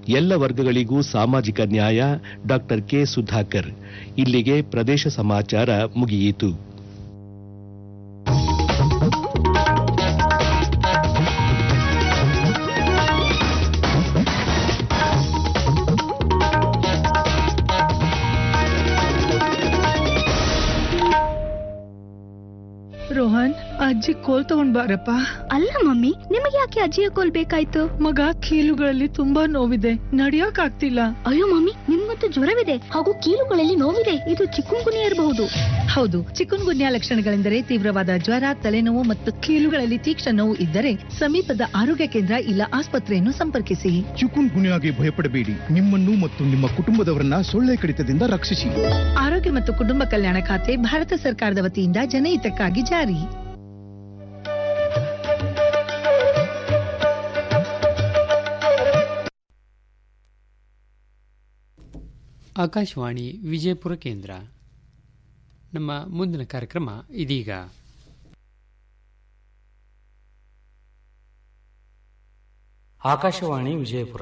ಎಲ್ಲ ವರ್ಗಗಳಿಗೂ ಸಾಮಾಜಿಕ ನ್ಯಾಯ ಡಾಕ್ಟರ್ ಕೆ ಸುಧಾಕರ್ ಇಲ್ಲಿಗೆ ಪ್ರದೇಶ ಸಮಾಚಾರ ಮುಗಿಯಿತು ರೋಹನ್ ಅಜ್ಜಿ ಕೋಲ್ ತಗೊಂಡ್ ಬಾರಪ್ಪ ಅಲ್ಲ ಮಮ್ಮಿ ನಿಮಗೆ ಯಾಕೆ ಅಜ್ಜಿಯ ಕೋಲ್ ಬೇಕಾಯ್ತು ಮಗ ಕೀಲುಗಳಲ್ಲಿ ತುಂಬಾ ನೋವಿದೆ ನಡಿಯಕ್ ಆಗ್ತಿಲ್ಲ ಅಯ್ಯೋ ಮಮ್ಮಿ ನಿಮ್ಗಂತೂ ಜ್ವರವಿದೆ ಹಾಗೂ ಕೀಲುಗಳಲ್ಲಿ ನೋವಿದೆ ಇದು ಚಿಕ್ಕುಂಗುನಿ ಇರಬಹುದು ಹೌದು ಚಿಕನ್ ಗುನ್ಯಾ ಲಕ್ಷಣಗಳೆಂದರೆ ತೀವ್ರವಾದ ಜ್ವರ ತಲೆನೋವು ಮತ್ತು ಕೀಲುಗಳಲ್ಲಿ ತೀಕ್ಷ್ಣ ನೋವು ಇದ್ದರೆ ಸಮೀಪದ ಆರೋಗ್ಯ ಕೇಂದ್ರ ಇಲ್ಲ ಆಸ್ಪತ್ರೆಯನ್ನು ಸಂಪರ್ಕಿಸಿ ಚಿಕುನ್ ಗುನ್ಯಾಗೆ ಭಯಪಡಬೇಡಿ ನಿಮ್ಮನ್ನು ಮತ್ತು ನಿಮ್ಮ ಕುಟುಂಬದವರನ್ನ ಸೊಳ್ಳೆ ಕಡಿತದಿಂದ ರಕ್ಷಿಸಿ ಆರೋಗ್ಯ ಮತ್ತು ಕುಟುಂಬ ಕಲ್ಯಾಣ ಖಾತೆ ಭಾರತ ಸರ್ಕಾರದ ವತಿಯಿಂದ ಜನಹಿತಕ್ಕಾಗಿ ಜಾರಿ ಆಕಾಶವಾಣಿ ವಿಜಯಪುರ ಕೇಂದ್ರ ನಮ್ಮ ಮುಂದಿನ ಕಾರ್ಯಕ್ರಮ ಇದೀಗ ಆಕಾಶವಾಣಿ ವಿಜಯಪುರ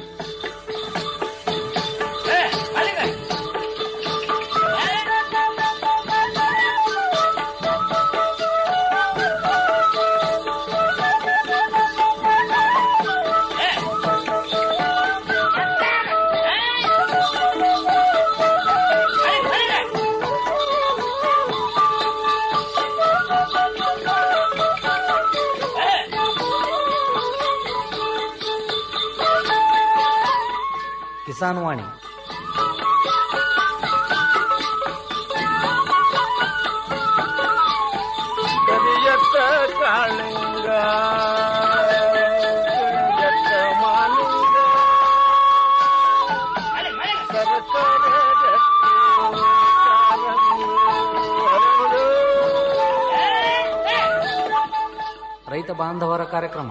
ಕಿಸಾನ್ ವಾಣಿ ಕರಿಯತ್ತ ಕಾಳಿಂಗ ಕರಿಯತ್ತ ಮಾಲಿಂಗ ಸರಸರ ರಕ್ತಿ ಕಾರಂಗಿ ಹರಡು. ರೈತ ಬಾಂಧವರ ಕಾರ್ಯಕ್ರಮ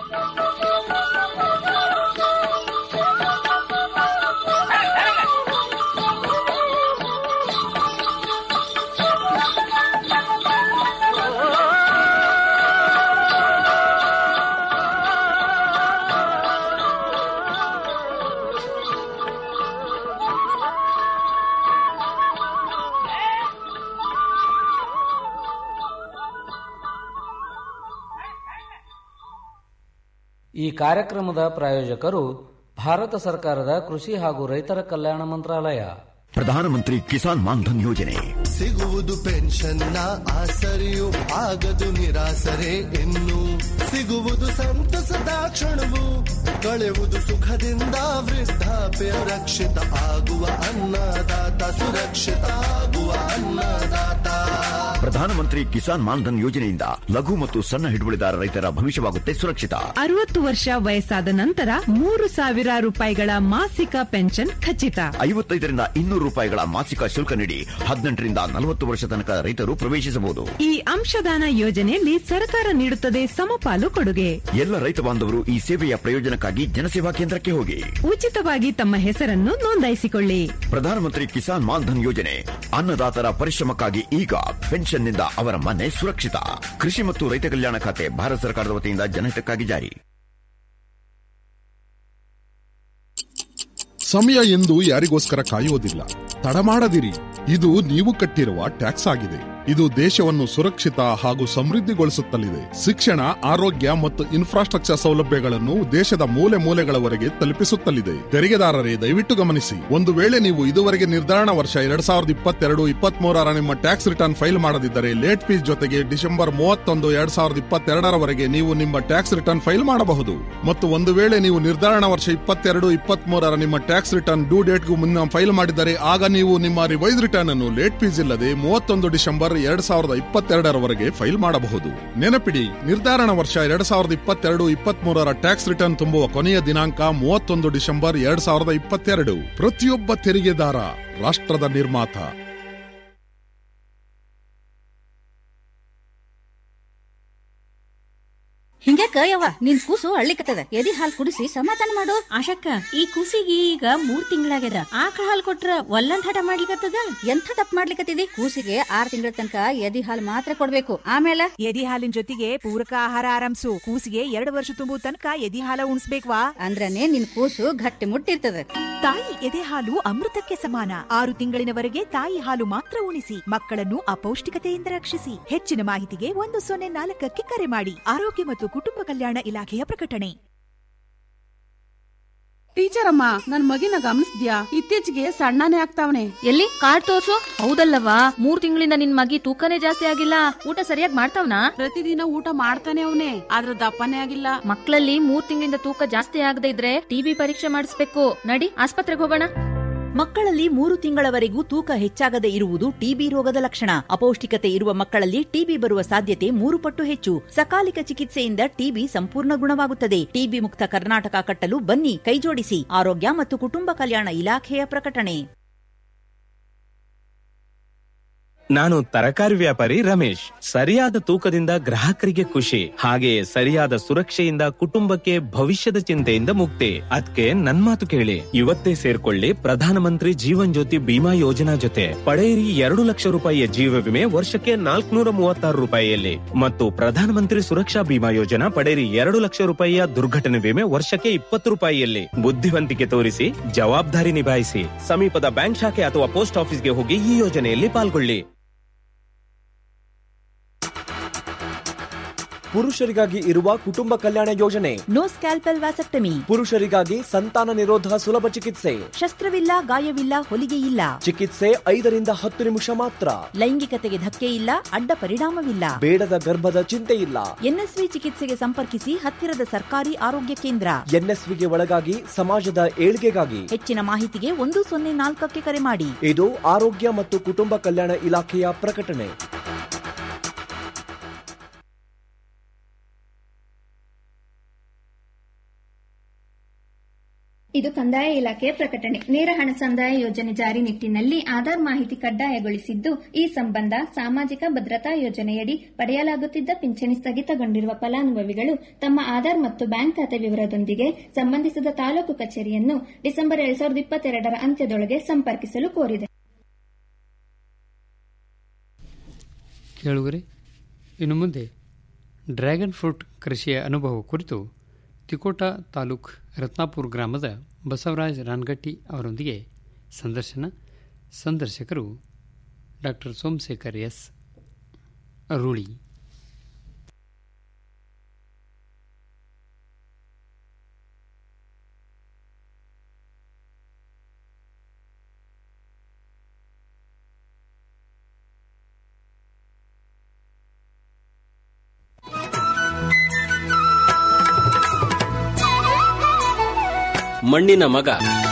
ಈ ಕಾರ್ಯಕ್ರಮದ ಪ್ರಾಯೋಜಕರು ಭಾರತ ಸರ್ಕಾರದ ಕೃಷಿ ಹಾಗೂ ರೈತರ ಕಲ್ಯಾಣ ಮಂತ್ರಾಲಯ ಪ್ರಧಾನಮಂತ್ರಿ ಕಿಸಾನ್ ಮಾನ್ಧನ್ ಯೋಜನೆ ಸಿಗುವುದು ಪೆನ್ಷನ್ನ ಆಸರೆಯು ಆಗದು ನಿರಾಸರೆ ಇನ್ನು ಸಿಗುವುದು ಸಂತಸದ ಕ್ಷಣವು ಕಳೆಯುವುದು ಸುಖದಿಂದ ವೃದ್ಧಾಪ್ಯ ರಕ್ಷಿತ ಆಗುವ ಅನ್ನದಾತ ಸುರಕ್ಷಿತ ಆಗುವ ಅನ್ನದಾತ ಪ್ರಧಾನಮಂತ್ರಿ ಕಿಸಾನ್ ಮಾನ್ಧನ್ ಯೋಜನೆಯಿಂದ ಲಘು ಮತ್ತು ಸಣ್ಣ ಹಿಡುವಳಿದಾರ ರೈತರ ಭವಿಷ್ಯವಾಗುತ್ತೆ ಸುರಕ್ಷಿತ ಅರವತ್ತು ವರ್ಷ ವಯಸ್ಸಾದ ನಂತರ ಮೂರು ಸಾವಿರ ರೂಪಾಯಿಗಳ ಮಾಸಿಕ ಪೆನ್ಷನ್ ಖಚಿತ ಐವತ್ತೈದರಿಂದ ಇನ್ನೂರು ರೂಪಾಯಿಗಳ ಮಾಸಿಕ ಶುಲ್ಕ ನೀಡಿ ಹದಿನೆಂಟರಿಂದ ನಲವತ್ತು ವರ್ಷ ತನಕ ರೈತರು ಪ್ರವೇಶಿಸಬಹುದು ಈ ಅಂಶದಾನ ಯೋಜನೆಯಲ್ಲಿ ಸರ್ಕಾರ ನೀಡುತ್ತದೆ ಸಮಪಾಲು ಕೊಡುಗೆ ಎಲ್ಲ ರೈತ ಬಾಂಧವರು ಈ ಸೇವೆಯ ಪ್ರಯೋಜನಕ್ಕಾಗಿ ಜನಸೇವಾ ಕೇಂದ್ರಕ್ಕೆ ಹೋಗಿ ಉಚಿತವಾಗಿ ತಮ್ಮ ಹೆಸರನ್ನು ನೋಂದಾಯಿಸಿಕೊಳ್ಳಿ ಪ್ರಧಾನಮಂತ್ರಿ ಕಿಸಾನ್ ಮಾನ್ಧನ್ ಯೋಜನೆ ಅನ್ನದಾತರ ಪರಿಶ್ರಮಕ್ಕಾಗಿ ಈಗ ಪೆನ್ಷನ್ನಿಂದ ಅವರ ಮನೆ ಸುರಕ್ಷಿತ ಕೃಷಿ ಮತ್ತು ರೈತ ಕಲ್ಯಾಣ ಖಾತೆ ಭಾರತ ಸರ್ಕಾರದ ವತಿಯಿಂದ ಜನಹಿತಕ್ಕಾಗಿ ಜಾರಿ ಸಮಯ ಎಂದು ಯಾರಿಗೋಸ್ಕರ ಕಾಯುವುದಿಲ್ಲ ತಡ ಮಾಡದಿರಿ ಇದು ನೀವು ಕಟ್ಟಿರುವ ಟ್ಯಾಕ್ಸ್ ಆಗಿದೆ ಇದು ದೇಶವನ್ನು ಸುರಕ್ಷಿತ ಹಾಗೂ ಸಮೃದ್ಧಿಗೊಳಿಸುತ್ತಲಿದೆ ಶಿಕ್ಷಣ ಆರೋಗ್ಯ ಮತ್ತು ಇನ್ಫ್ರಾಸ್ಟ್ರಕ್ಚರ್ ಸೌಲಭ್ಯಗಳನ್ನು ದೇಶದ ಮೂಲೆ ಮೂಲೆಗಳವರೆಗೆ ತಲುಪಿಸುತ್ತಲಿದೆ ತೆರಿಗೆದಾರರೇ ದಯವಿಟ್ಟು ಗಮನಿಸಿ ಒಂದು ವೇಳೆ ನೀವು ಇದುವರೆಗೆ ನಿರ್ಧಾರಣ ವರ್ಷ ಎರಡ್ ಸಾವಿರದ ಇಪ್ಪತ್ತೆರಡು ಇಪ್ಪತ್ತ್ ಮೂರರ ನಿಮ್ಮ ಟ್ಯಾಕ್ಸ್ ರಿಟರ್ನ್ ಫೈಲ್ ಮಾಡದಿದ್ದರೆ ಲೇಟ್ ಫೀಸ್ ಜೊತೆಗೆ ಡಿಸೆಂಬರ್ ಮೂವತ್ತೊಂದು ಎರಡ್ ಸಾವಿರದ ಇಪ್ಪತ್ತೆರಡರವರೆಗೆ ನೀವು ನಿಮ್ಮ ಟ್ಯಾಕ್ಸ್ ರಿಟರ್ನ್ ಫೈಲ್ ಮಾಡಬಹುದು ಮತ್ತು ಒಂದು ವೇಳೆ ನೀವು ನಿರ್ಧಾರಣ ವರ್ಷ ಇಪ್ಪತ್ತೆರಡು ಇಪ್ಪತ್ತ್ ಮೂರರ ನಿಮ್ಮ ಟ್ಯಾಕ್ಸ್ ರಿಟರ್ನ್ ಡ್ಯೂ ಡೇಟ್ಗೂ ಮುನ್ನ ಫೈಲ್ ಮಾಡಿದರೆ ಆಗ ನೀವು ನಿಮ್ಮ ರಿವೈಸ್ ರಿಟರ್ನ್ ಅನ್ನು ಲೇಟ್ ಫೀಸ್ ಇಲ್ಲದೆ ಮೂವತ್ತೊಂದು ಡಿಸೆಂಬರ್ ಎರಡ್ ಸಾವಿರದ ಇಪ್ಪತ್ತೆರಡರವರೆಗೆ ಫೈಲ್ ಮಾಡಬಹುದು ನೆನಪಿಡಿ ನಿರ್ಧಾರಣ ವರ್ಷ ಎರಡ್ ಸಾವಿರದ ಇಪ್ಪತ್ತೆರಡು ಇಪ್ಪತ್ತ್ ಮೂರರ ಟ್ಯಾಕ್ಸ್ ರಿಟರ್ನ್ ತುಂಬುವ ಕೊನೆಯ ದಿನಾಂಕ ಮೂವತ್ತೊಂದು ಡಿಸೆಂಬರ್ ಎರಡ್ ಸಾವಿರದ ಇಪ್ಪತ್ತೆರಡು ಪ್ರತಿಯೊಬ್ಬ ತೆರಿಗೆದಾರ ರಾಷ್ಟ್ರದ ನಿರ್ಮಾತ ಹಿಂಗ್ಯಾಕ ಯವ್ವ ನಿನ್ ಕೂಸು ಅಳ್ಳಿಕತ್ತದ ಎದಿ ಹಾಲ್ ಕುಡಿಸಿ ಸಮಾಧಾನ ಮಾಡು ಆಶಕ್ಕ ಈ ಕೂಸಿಗೆ ಈಗ ಮೂರ್ ತಿಂಗಳಾಗ್ಯದ ಆಕಳ ಹಾಲ್ ಕೊಟ್ರ ಒಲ್ಲಂದ್ ಹಠ ಮಾಡ್ಲಿಕತ್ತದ ಎಂಥ ತಪ್ಪು ಮಾಡ್ಲಿಕತ್ತಿದಿ ಕೂಸಿಗೆ ಆರ್ ತಿಂಗಳ ತನಕ ಎದಿ ಹಾಲ್ ಮಾತ್ರ ಕೊಡ್ಬೇಕು ಆಮೇಲೆ ಎದಿ ಹಾಲಿನ ಜೊತೆಗೆ ಪೂರಕ ಆಹಾರ ಆರಂಭಿಸು ಕೂಸಿಗೆ ಎರಡು ವರ್ಷ ತುಂಬುವ ತನಕ ಎದಿ ಹಾಲ ಉಣಿಸ್ಬೇಕ್ವಾ ಅಂದ್ರನೇ ನಿನ್ ಕೂಸು ಗಟ್ಟಿ ಮುಟ್ಟಿರ್ತದ ತಾಯಿ ಎದೆ ಹಾಲು ಅಮೃತಕ್ಕೆ ಸಮಾನ ಆರು ತಿಂಗಳಿನವರೆಗೆ ತಾಯಿ ಹಾಲು ಮಾತ್ರ ಉಣಿಸಿ ಮಕ್ಕಳನ್ನು ಅಪೌಷ್ಟಿಕತೆಯಿಂದ ರಕ್ಷಿಸಿ ಹೆಚ್ಚಿನ ಮಾಹಿತಿಗೆ ಒಂದು ಸೊನ್ನೆ ನಾಲ್ಕಕ್ಕೆ ಕರೆ ಮಾಡಿ ಆರೋಗ್ಯ ಮತ್ತು ಕುಟುಂಬ ಕಲ್ಯಾಣ ಇಲಾಖೆಯ ಪ್ರಕಟಣೆ ಟೀಚರ್ ಅಮ್ಮ ನನ್ ಮಗಿನ ಗಮನಿಸ್ದ್ಯಾ ಇತ್ತೀಚೆಗೆ ಸಣ್ಣನೇ ಆಗ್ತಾವನೆ ಎಲ್ಲಿ ಕಾರ್ಡ್ ತೋರ್ಸು ಹೌದಲ್ಲವಾ ಮೂರ್ ತಿಂಗಳಿಂದ ನಿನ್ ಮಗಿ ತೂಕನೇ ಜಾಸ್ತಿ ಆಗಿಲ್ಲ ಊಟ ಸರಿಯಾಗಿ ಮಾಡ್ತಾವ್ನಾ ಪ್ರತಿದಿನ ಊಟ ಮಾಡ್ತಾನೆ ಅವನೇ ಆದ್ರ ದಪ್ಪನೇ ಆಗಿಲ್ಲ ಮಕ್ಕಳಲ್ಲಿ ಮೂರ್ ತಿಂಗಳಿಂದ ತೂಕ ಜಾಸ್ತಿ ಆಗದೆ ಇದ್ರೆ ಟಿಬಿ ಪರೀಕ್ಷೆ ಮಾಡಿಸ್ಬೇಕು ನಡಿ ಆಸ್ಪತ್ರೆಗೆ ಹೋಗೋಣ ಮಕ್ಕಳಲ್ಲಿ ಮೂರು ತಿಂಗಳವರೆಗೂ ತೂಕ ಹೆಚ್ಚಾಗದೆ ಇರುವುದು ಟಿಬಿ ರೋಗದ ಲಕ್ಷಣ ಅಪೌಷ್ಟಿಕತೆ ಇರುವ ಮಕ್ಕಳಲ್ಲಿ ಟಿಬಿ ಬರುವ ಸಾಧ್ಯತೆ ಮೂರು ಪಟ್ಟು ಹೆಚ್ಚು ಸಕಾಲಿಕ ಚಿಕಿತ್ಸೆಯಿಂದ ಟಿಬಿ ಸಂಪೂರ್ಣ ಗುಣವಾಗುತ್ತದೆ ಟಿಬಿ ಮುಕ್ತ ಕರ್ನಾಟಕ ಕಟ್ಟಲು ಬನ್ನಿ ಕೈಜೋಡಿಸಿ ಆರೋಗ್ಯ ಮತ್ತು ಕುಟುಂಬ ಕಲ್ಯಾಣ ಇಲಾಖೆಯ ಪ್ರಕಟಣೆ ನಾನು ತರಕಾರಿ ವ್ಯಾಪಾರಿ ರಮೇಶ್ ಸರಿಯಾದ ತೂಕದಿಂದ ಗ್ರಾಹಕರಿಗೆ ಖುಷಿ ಹಾಗೆಯೇ ಸರಿಯಾದ ಸುರಕ್ಷೆಯಿಂದ ಕುಟುಂಬಕ್ಕೆ ಭವಿಷ್ಯದ ಚಿಂತೆಯಿಂದ ಮುಕ್ತಿ ಅದಕ್ಕೆ ನನ್ ಮಾತು ಕೇಳಿ ಇವತ್ತೇ ಸೇರ್ಕೊಳ್ಳಿ ಪ್ರಧಾನಮಂತ್ರಿ ಜೀವನ್ ಜ್ಯೋತಿ ಬಿಮಾ ಯೋಜನಾ ಜೊತೆ ಪಡೆಯಿರಿ ಎರಡು ಲಕ್ಷ ರೂಪಾಯಿಯ ಜೀವ ವಿಮೆ ವರ್ಷಕ್ಕೆ ನಾಲ್ಕುನೂರ ಮೂವತ್ತಾರು ರೂಪಾಯಿಯಲ್ಲಿ ಮತ್ತು ಪ್ರಧಾನಮಂತ್ರಿ ಸುರಕ್ಷಾ ಬಿಮಾ ಯೋಜನಾ ಪಡೆಯಿರಿ ಎರಡು ಲಕ್ಷ ರೂಪಾಯಿಯ ದುರ್ಘಟನೆ ವಿಮೆ ವರ್ಷಕ್ಕೆ ಇಪ್ಪತ್ತು ರೂಪಾಯಿಯಲ್ಲಿ ಬುದ್ಧಿವಂತಿಕೆ ತೋರಿಸಿ ಜವಾಬ್ದಾರಿ ನಿಭಾಯಿಸಿ ಸಮೀಪದ ಬ್ಯಾಂಕ್ ಶಾಖೆ ಅಥವಾ ಪೋಸ್ಟ್ ಆಫೀಸ್ಗೆ ಹೋಗಿ ಈ ಯೋಜನೆಯಲ್ಲಿ ಪಾಲ್ಗೊಳ್ಳಿ ಪುರುಷರಿಗಾಗಿ ಇರುವ ಕುಟುಂಬ ಕಲ್ಯಾಣ ಯೋಜನೆ ನೋ ಸ್ಕ್ಯಾಲ್ಪೆಲ್ ವ್ಯಾಸಕ್ಟಮಿ ಪುರುಷರಿಗಾಗಿ ಸಂತಾನ ನಿರೋಧ ಸುಲಭ ಚಿಕಿತ್ಸೆ ಶಸ್ತ್ರವಿಲ್ಲ ಗಾಯವಿಲ್ಲ ಹೊಲಿಗೆ ಇಲ್ಲ ಚಿಕಿತ್ಸೆ ಐದರಿಂದ ಹತ್ತು ನಿಮಿಷ ಮಾತ್ರ ಲೈಂಗಿಕತೆಗೆ ಧಕ್ಕೆ ಇಲ್ಲ ಅಡ್ಡ ಪರಿಣಾಮವಿಲ್ಲ ಬೇಡದ ಗರ್ಭದ ಚಿಂತೆ ಇಲ್ಲ ಎನ್ಎಸ್ವಿ ಚಿಕಿತ್ಸೆಗೆ ಸಂಪರ್ಕಿಸಿ ಹತ್ತಿರದ ಸರ್ಕಾರಿ ಆರೋಗ್ಯ ಕೇಂದ್ರ ಎನ್ಎಸ್ವಿಗೆ ಒಳಗಾಗಿ ಸಮಾಜದ ಏಳ್ಗೆಗಾಗಿ ಹೆಚ್ಚಿನ ಮಾಹಿತಿಗೆ ಒಂದು ಸೊನ್ನೆ ನಾಲ್ಕಕ್ಕೆ ಕರೆ ಮಾಡಿ ಇದು ಆರೋಗ್ಯ ಮತ್ತು ಕುಟುಂಬ ಕಲ್ಯಾಣ ಇಲಾಖೆಯ ಪ್ರಕಟಣೆ ಇದು ಕಂದಾಯ ಇಲಾಖೆಯ ಪ್ರಕಟಣೆ ನೇರ ಹಣ ಸಂದಾಯ ಯೋಜನೆ ಜಾರಿ ನಿಟ್ಟಿನಲ್ಲಿ ಆಧಾರ್ ಮಾಹಿತಿ ಕಡ್ಡಾಯಗೊಳಿಸಿದ್ದು ಈ ಸಂಬಂಧ ಸಾಮಾಜಿಕ ಭದ್ರತಾ ಯೋಜನೆಯಡಿ ಪಡೆಯಲಾಗುತ್ತಿದ್ದ ಪಿಂಚಣಿ ಸ್ಥಗಿತಗೊಂಡಿರುವ ಫಲಾನುಭವಿಗಳು ತಮ್ಮ ಆಧಾರ್ ಮತ್ತು ಬ್ಯಾಂಕ್ ಖಾತೆ ವಿವರದೊಂದಿಗೆ ಸಂಬಂಧಿಸಿದ ತಾಲೂಕು ಕಚೇರಿಯನ್ನು ಡಿಸೆಂಬರ್ ಎರಡ್ ಸಾವಿರದ ಇಪ್ಪತ್ತೆರಡರ ಅಂತ್ಯದೊಳಗೆ ಸಂಪರ್ಕಿಸಲು ಕೋರಿದೆ ಕೇಳುಗರೆ ಇನ್ನು ಮುಂದೆ ಡ್ರ್ಯಾಗನ್ ಫ್ರೂಟ್ ಕೃಷಿಯ ಅನುಭವ ಕುರಿತು ತಿಕೋಟ ತಾಲೂಕ್ ರತ್ನಾಪುರ ಗ್ರಾಮದ ಬಸವರಾಜ್ ರಾನ್ಗಟ್ಟಿ ಅವರೊಂದಿಗೆ ಸಂದರ್ಶನ ಸಂದರ್ಶಕರು ಡಾಕ್ಟರ್ ಸೋಮಶೇಖರ್ ಎಸ್ ಅರುಳಿ ಮಣ್ಣಿನ ಮಗ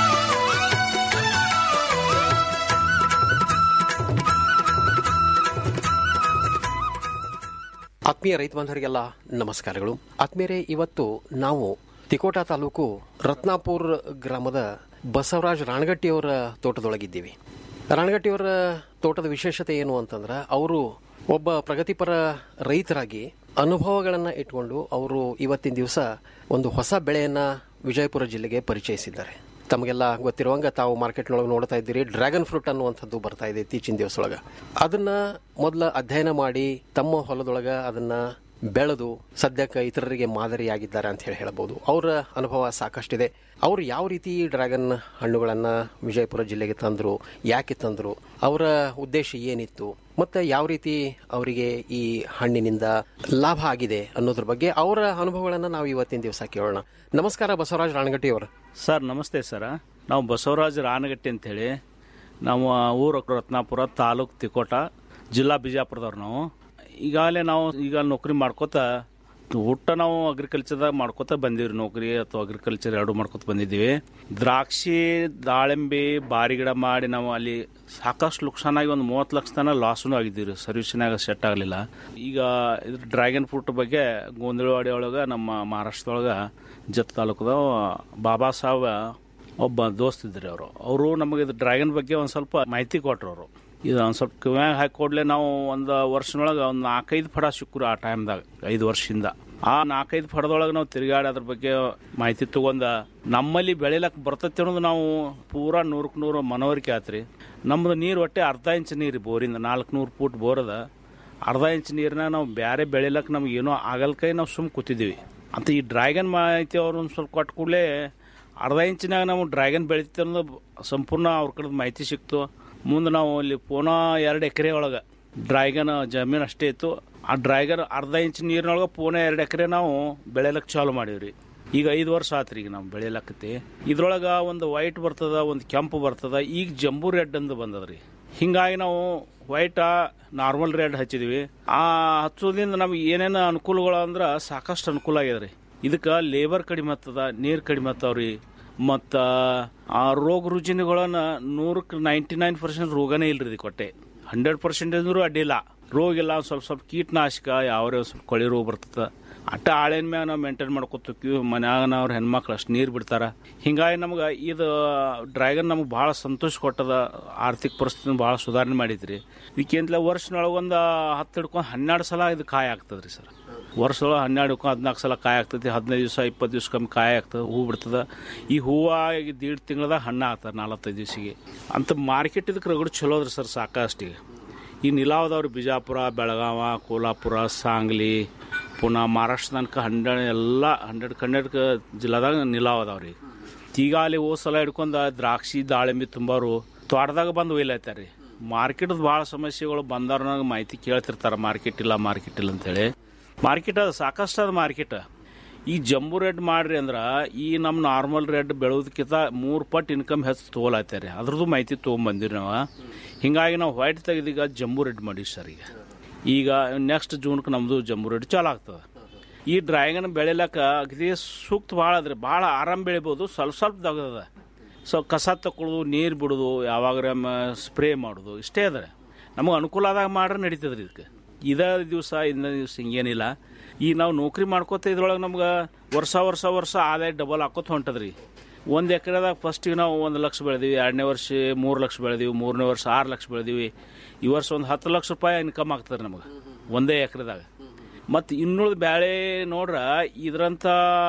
ಆತ್ಮೀಯ ರೈತ ಬಾಂಧವರಿಗೆಲ್ಲ ನಮಸ್ಕಾರಗಳು ಆತ್ಮೀಯರೇ ಇವತ್ತು ನಾವು ತಿಕೋಟ ತಾಲೂಕು ರತ್ನಾಪುರ್ ಗ್ರಾಮದ ಬಸವರಾಜ್ ರಾಣಗಟ್ಟಿಯವರ ತೋಟದೊಳಗಿದ್ದೀವಿ ರಾಣಗಟ್ಟಿಯವರ ತೋಟದ ವಿಶೇಷತೆ ಏನು ಅಂತಂದ್ರೆ ಅವರು ಒಬ್ಬ ಪ್ರಗತಿಪರ ರೈತರಾಗಿ ಅನುಭವಗಳನ್ನು ಇಟ್ಕೊಂಡು ಅವರು ಇವತ್ತಿನ ದಿವಸ ಒಂದು ಹೊಸ ಬೆಳೆಯನ್ನ ವಿಜಯಪುರ ಜಿಲ್ಲೆಗೆ ಪರಿಚಯಿಸಿದ್ದಾರೆ ತಮಗೆಲ್ಲ ಗೊತ್ತಿರುವಂಗ ತಾವು ಮಾರ್ಕೆಟ್ನೊಳಗೆ ನೋಡ್ತಾ ಇದ್ದೀರಿ ಡ್ರ್ಯಾಗನ್ ಫ್ರೂಟ್ ಅನ್ನುವಂಥದ್ದು ಬರ್ತಾ ಇದೆ ಇತ್ತೀಚಿನ ದಿವಸದೊಳಗೆ ಅದನ್ನ ಮೊದಲ ಅಧ್ಯಯನ ಮಾಡಿ ತಮ್ಮ ಹೊಲದೊಳಗೆ ಅದನ್ನ ಬೆಳೆದು ಸದ್ಯಕ್ಕೆ ಇತರರಿಗೆ ಮಾದರಿಯಾಗಿದ್ದಾರೆ ಅಂತ ಹೇಳಿ ಹೇಳಬಹುದು ಅವರ ಅನುಭವ ಸಾಕಷ್ಟಿದೆ ಅವರು ಯಾವ ರೀತಿ ಡ್ರ್ಯಾಗನ್ ಹಣ್ಣುಗಳನ್ನ ವಿಜಯಪುರ ಜಿಲ್ಲೆಗೆ ತಂದ್ರು ಯಾಕೆ ತಂದ್ರು ಅವರ ಉದ್ದೇಶ ಏನಿತ್ತು ಮತ್ತೆ ಯಾವ ರೀತಿ ಅವರಿಗೆ ಈ ಹಣ್ಣಿನಿಂದ ಲಾಭ ಆಗಿದೆ ಅನ್ನೋದ್ರ ಬಗ್ಗೆ ಅವರ ಅನುಭವಗಳನ್ನ ನಾವು ಇವತ್ತಿನ ದಿವಸ ಕೇಳೋಣ ನಮಸ್ಕಾರ ಬಸವರಾಜ್ ರಾಣಗಟ್ಟಿ ಅವರು ಸರ್ ನಮಸ್ತೆ ಸರ್ ನಾವು ಬಸವರಾಜ್ ರಾನಗಟ್ಟಿ ಅಂತೇಳಿ ನಾವು ಊರು ರತ್ನಾಪುರ ತಾಲೂಕ್ ತಿಕೋಟ ಜಿಲ್ಲಾ ಬಿಜಾಪುರದವ್ರು ನಾವು ಈಗಾಗಲೇ ನಾವು ಈಗ ನೌಕರಿ ಮಾಡ್ಕೋತ ಊಟ ನಾವು ಅಗ್ರಿಕಲ್ಚರ್ದಾಗ ಮಾಡ್ಕೋತ ಬಂದೀವಿ ನೌಕರಿ ಅಥವಾ ಅಗ್ರಿಕಲ್ಚರ್ ಎರಡು ಮಾಡ್ಕೋತ ಬಂದಿದ್ದೀವಿ ದ್ರಾಕ್ಷಿ ದಾಳಿಂಬೆ ಬಾರಿ ಗಿಡ ಮಾಡಿ ನಾವು ಅಲ್ಲಿ ಸಾಕಷ್ಟು ಲುಕ್ಸಾನಾಗಿ ಒಂದು ಮೂವತ್ತು ಲಕ್ಷ ತನಕ ಲಾಸ್ನು ಆಗಿದ್ದೀವಿ ಸರ್ವಿಸ್ನಾಗ ಸೆಟ್ ಆಗಲಿಲ್ಲ ಈಗ ಇದ್ರ ಡ್ರ್ಯಾಗನ್ ಫ್ರೂಟ್ ಬಗ್ಗೆ ಗೋಂದಳವಾಡಿ ಒಳಗೆ ನಮ್ಮ ಮಹಾರಾಷ್ಟ್ರದೊಳಗೆ ಜತ್ ತಾಲೂಕದ ಬಾಬಾ ಸಾಹೇಬ್ ಒಬ್ಬ ದೋಸ್ತ್ ಇದ್ರಿ ಅವರು ಅವರು ನಮಗೆ ಇದು ಡ್ರ್ಯಾಗನ್ ಬಗ್ಗೆ ಒಂದು ಸ್ವಲ್ಪ ಮಾಹಿತಿ ಕೊಟ್ರು ಅವರು ಇದು ಒಂದು ಸ್ವಲ್ಪ ಕಿವ್ಯಾಗ ಹಾಕಿ ಕೊಡ್ಲೆ ನಾವು ಒಂದು ವರ್ಷನೊಳಗೆ ಒಂದು ನಾಲ್ಕೈದು ಫಡ ಸಿಕ್ಕರು ಆ ಟೈಮ್ದಾಗ ಐದು ವರ್ಷದಿಂದ ಆ ನಾಲ್ಕೈದು ಫಡದೊಳಗೆ ನಾವು ತಿರುಗಾಡಿ ಅದ್ರ ಬಗ್ಗೆ ಮಾಹಿತಿ ತಗೊಂಡ ನಮ್ಮಲ್ಲಿ ಬೆಳಿಲಕ್ಕೆ ಬರ್ತೈತಿ ಅನ್ನೋದು ನಾವು ಪೂರಾ ನೂರಕ್ಕೆ ನೂರು ಮನವರಿಕೆ ಆತ್ರಿ ನಮ್ದು ನೀರು ಒಟ್ಟೆ ಅರ್ಧ ಇಂಚ್ ನೀರು ಬೋರಿಂದ ನಾಲ್ಕು ನೂರು ಫೂಟ್ ಬೋರ್ ಅದ ಅರ್ಧ ಇಂಚ್ ನೀರನ್ನ ನಾವು ಬೇರೆ ಬೆಳಿಲಕ್ಕೆ ನಮ್ಗೆ ಏನೋ ಆಗಲ್ಕೈ ನಾವು ಸುಮ್ಮ ಕೂತಿದ್ದೀವಿ ಅಂತ ಈ ಡ್ರ್ಯಾಗನ್ ಮಾಹಿತಿ ಅವ್ರು ಒಂದು ಸ್ವಲ್ಪ ಕೊಟ್ಟ ಕೂಡಲೇ ಅರ್ಧ ಇಂಚಿನಾಗ ನಾವು ಡ್ರ್ಯಾಗನ್ ಬೆಳಿತೀವಿ ಅನ್ನೋದು ಸಂಪೂರ್ಣ ಅವ್ರ ಕಡೆ ಮಾಹಿತಿ ಸಿಕ್ತು ಮುಂದೆ ನಾವು ಅಲ್ಲಿ ಪುನಃ ಎರಡು ಎಕರೆ ಒಳಗೆ ಡ್ರ್ಯಾಗನ್ ಜಮೀನು ಅಷ್ಟೇ ಇತ್ತು ಆ ಡ್ರ್ಯಾಗನ್ ಅರ್ಧ ಇಂಚ್ ನೀರಿನೊಳಗೆ ಪೂನ ಎರಡು ಎಕರೆ ನಾವು ಬೆಳೆಯಲಕ್ಕೆ ಚಾಲು ಮಾಡೀವ್ರಿ ಈಗ ಐದು ವರ್ಷ ಆತ್ರಿ ಈಗ ನಾವು ಬೆಳೆಯಲಕ್ಕತಿ ಇದ್ರೊಳಗೆ ಒಂದು ವೈಟ್ ಬರ್ತದ ಒಂದು ಕೆಂಪು ಬರ್ತದ ಈಗ ಜಂಬೂ ರೆಡ್ ಅಂತ ಬಂದದ್ರಿ ಹಿಂಗಾಗಿ ನಾವು ವೈಟ ನಾರ್ಮಲ್ ರೆಡ್ ಹಚ್ಚಿದ್ವಿ ಆ ಹಚ್ಚೋದ್ರಿಂದ ನಮ್ಗೆ ಏನೇನು ಅನುಕೂಲಗಳು ಅಂದ್ರೆ ಸಾಕಷ್ಟು ಅನುಕೂಲ ಆಗ್ಯದ್ರಿ ಇದಕ್ಕೆ ಲೇಬರ್ ಕಡಿಮೆ ಆಗ್ತದ ನೀರು ಕಡಿಮೆ ಆಗ್ತಾವ್ರಿ ಮತ್ತು ಆ ರೋಗ ರುಜಿನಗಳನ್ನ ನೂರಕ್ಕೆ ನೈಂಟಿ ನೈನ್ ಪರ್ಸೆಂಟ್ ರೋಗನೇ ಇಲ್ರಿ ಇದಕ್ಕೆ ಕೊಟ್ಟೆ ಹಂಡ್ರೆಡ್ ಪರ್ಸೆಂಟ್ ಅಂದ್ರೂ ಅಡ್ಡಿಲ್ಲ ರೋಗ ಇಲ್ಲ ಒಂದ್ ಸ್ವಲ್ಪ ಸ್ವಲ್ಪ ಕೀಟನಾಶಕ ಯಾವ್ಯಾವ ಸ್ವಲ್ಪ ಕೊಳಿ ರೋಗ ಬರ್ತದ ಅಟ್ಟ ಆಳಿನ ಮ್ಯಾಗ ನಾವು ಮೇಂಟೈನ್ ಮಾಡ್ಕೊತೀವಿ ಮನ್ಯಾಗ ನಾವು ಹೆಣ್ಮಕ್ಳು ಅಷ್ಟು ನೀರು ಬಿಡ್ತಾರ ಹಿಂಗಾಗಿ ನಮ್ಗೆ ಇದು ಡ್ರ್ಯಾಗನ್ ನಮ್ಗೆ ಭಾಳ ಸಂತೋಷ ಕೊಟ್ಟದ ಆರ್ಥಿಕ ಪರಿಸ್ಥಿತಿ ಭಾಳ ಸುಧಾರಣೆ ಮಾಡೈತ್ರಿ ಇದಕ್ಕಿಂತಲೇ ವರ್ಷನೊಳಗೆ ಒಂದು ಹತ್ತು ಹಿಡ್ಕೊಂಡು ಹನ್ನೆರಡು ಸಲ ಇದು ಕಾಯಿ ಆಗ್ತದ್ರಿ ಸರ್ ವರ್ಷದೊಳಗೆ ಹನ್ನೆರಡು ಹಿಡ್ಕೊಂಡು ಹದಿನಾಲ್ಕು ಸಲ ಕಾಯಿ ಆಗ್ತೈತಿ ಹದಿನೈದು ದಿವಸ ಇಪ್ಪತ್ತು ದಿವ್ಸ ಕಮ್ಮಿ ಕಾಯಿ ಆಗ್ತದೆ ಹೂ ಬಿಡ್ತದ ಈ ಹೂವು ಈಗ ದೀಡ್ ತಿಂಗಳದಾಗ ಹಣ್ಣು ಆಗ್ತದೆ ನಾಲ್ವತ್ತೈದು ದಿವಸಿಗೆ ಅಂತ ಮಾರ್ಕೆಟ್ ಇದಕ್ಕೆ ರಗಡು ಚಲೋ ಅದ್ರಿ ಸರ್ ಸಾಕಷ್ಟಿಗೆ ಈ ನಿಲಾವದವ್ರು ಬಿಜಾಪುರ ಬೆಳಗಾವ ಕೋಲ್ಹಾಪುರ ಸಾಂಗ್ಲಿ ಪುನಃ ಮಹಾರಾಷ್ಟ್ರ ತನಕ ಹಂಡ್ರೆಡ್ ಎಲ್ಲ ಹಂಡ್ರೆಡ್ ಹಂಡ್ರೆಡ್ ಜಿಲ್ಲಾದಾಗ ನಿಲಾವ್ ಅದಾವ್ರಿ ಈಗ ಅಲ್ಲಿ ಹೋದ ಸಲ ಹಿಡ್ಕೊಂಡ ದ್ರಾಕ್ಷಿ ದಾಳಿಂಬೆ ತುಂಬಾರು ತೋಟದಾಗ ಬಂದು ಒಯ್ಲತ್ತಾರ ಮಾರ್ಕೆಟ್ದ ಭಾಳ ಸಮಸ್ಯೆಗಳು ಬಂದವ್ರನಾಗ ಮಾಹಿತಿ ಕೇಳ್ತಿರ್ತಾರ ಮಾರ್ಕೆಟ್ ಇಲ್ಲ ಮಾರ್ಕೆಟ್ ಇಲ್ಲ ಅಂತೇಳಿ ಮಾರ್ಕೆಟ್ ಅದು ಸಾಕಷ್ಟು ಅದ ಮಾರ್ಕೆಟ್ ಈ ಜಂಬು ರೆಡ್ ಮಾಡ್ರಿ ಅಂದ್ರ ಈ ನಮ್ಮ ನಾರ್ಮಲ್ ರೆಡ್ ಬೆಳೋದಕ್ಕಿಂತ ಮೂರು ಪಟ್ಟು ಇನ್ಕಮ್ ಹೆಚ್ಚು ತೊಗೊಳತ್ತಾರೆ ಅದ್ರದ್ದು ಮಾಹಿತಿ ತೊಗೊಂಬಂದಿರಿ ನಾವು ಹಿಂಗಾಗಿ ನಾವು ವೈಟ್ ತೆಗೆದೀಗ ಜಂಬು ರೆಡ್ ಮಾಡೀವಿ ಸರ್ ಈಗ ಈಗ ನೆಕ್ಸ್ಟ್ ಜೂನ್ಗೆ ನಮ್ಮದು ಜಂಬು ರೆಡ್ ಚಾಲು ಆಗ್ತದೆ ಈ ಡ್ರ್ಯಾಗನ್ ಬೆಳಿಲಕ್ಕ ಅಗದಿ ಸೂಕ್ತ ಭಾಳ ಅದ್ರಿ ಭಾಳ ಆರಾಮ ಬೆಳಿಬೋದು ಸ್ವಲ್ಪ ಸ್ವಲ್ಪ ತಗದ ಸೊ ಕಸ ತಗೊಳ್ಳೋದು ನೀರು ಬಿಡೋದು ಯಾವಾಗ ಸ್ಪ್ರೇ ಮಾಡೋದು ಇಷ್ಟೇ ಅದ ನಮಗೆ ಅನುಕೂಲ ಆದಾಗ ಮಾಡ್ರೆ ನಡೀತದ್ರಿ ಇದಕ್ಕೆ ಇದ ದಿವಸ ಇಂದ ದಿವಸ ಹಿಂಗೇನಿಲ್ಲ ಈಗ ನಾವು ನೌಕರಿ ಮಾಡ್ಕೋತ ಇದ್ರೊಳಗೆ ನಮ್ಗೆ ವರ್ಷ ವರ್ಷ ವರ್ಷ ಆದಾಯ ಡಬಲ್ ಹಾಕೋತ ಹೊಂಟದ್ರಿ ಒಂದು ಎಕರೆದಾಗ ಫಸ್ಟಿಗೆ ನಾವು ಒಂದು ಲಕ್ಷ ಬೆಳೆದೀವಿ ಎರಡನೇ ವರ್ಷ ಮೂರು ಲಕ್ಷ ಬೆಳೆದೀವಿ ಮೂರನೇ ವರ್ಷ ಆರು ಲಕ್ಷ ಬೆಳೆದೀವಿ ಈ ವರ್ಷ ಒಂದು ಹತ್ತು ಲಕ್ಷ ರೂಪಾಯಿ ಇನ್ಕಮ್ ಆಗ್ತದೆ ನಮಗೆ ಒಂದೇ ಎಕರೆದಾಗ ಮತ್ತು ಇನ್ನುಳಿದ ಬ್ಯಾಳೆ ನೋಡ್ರ ಇದ್ರಂಥ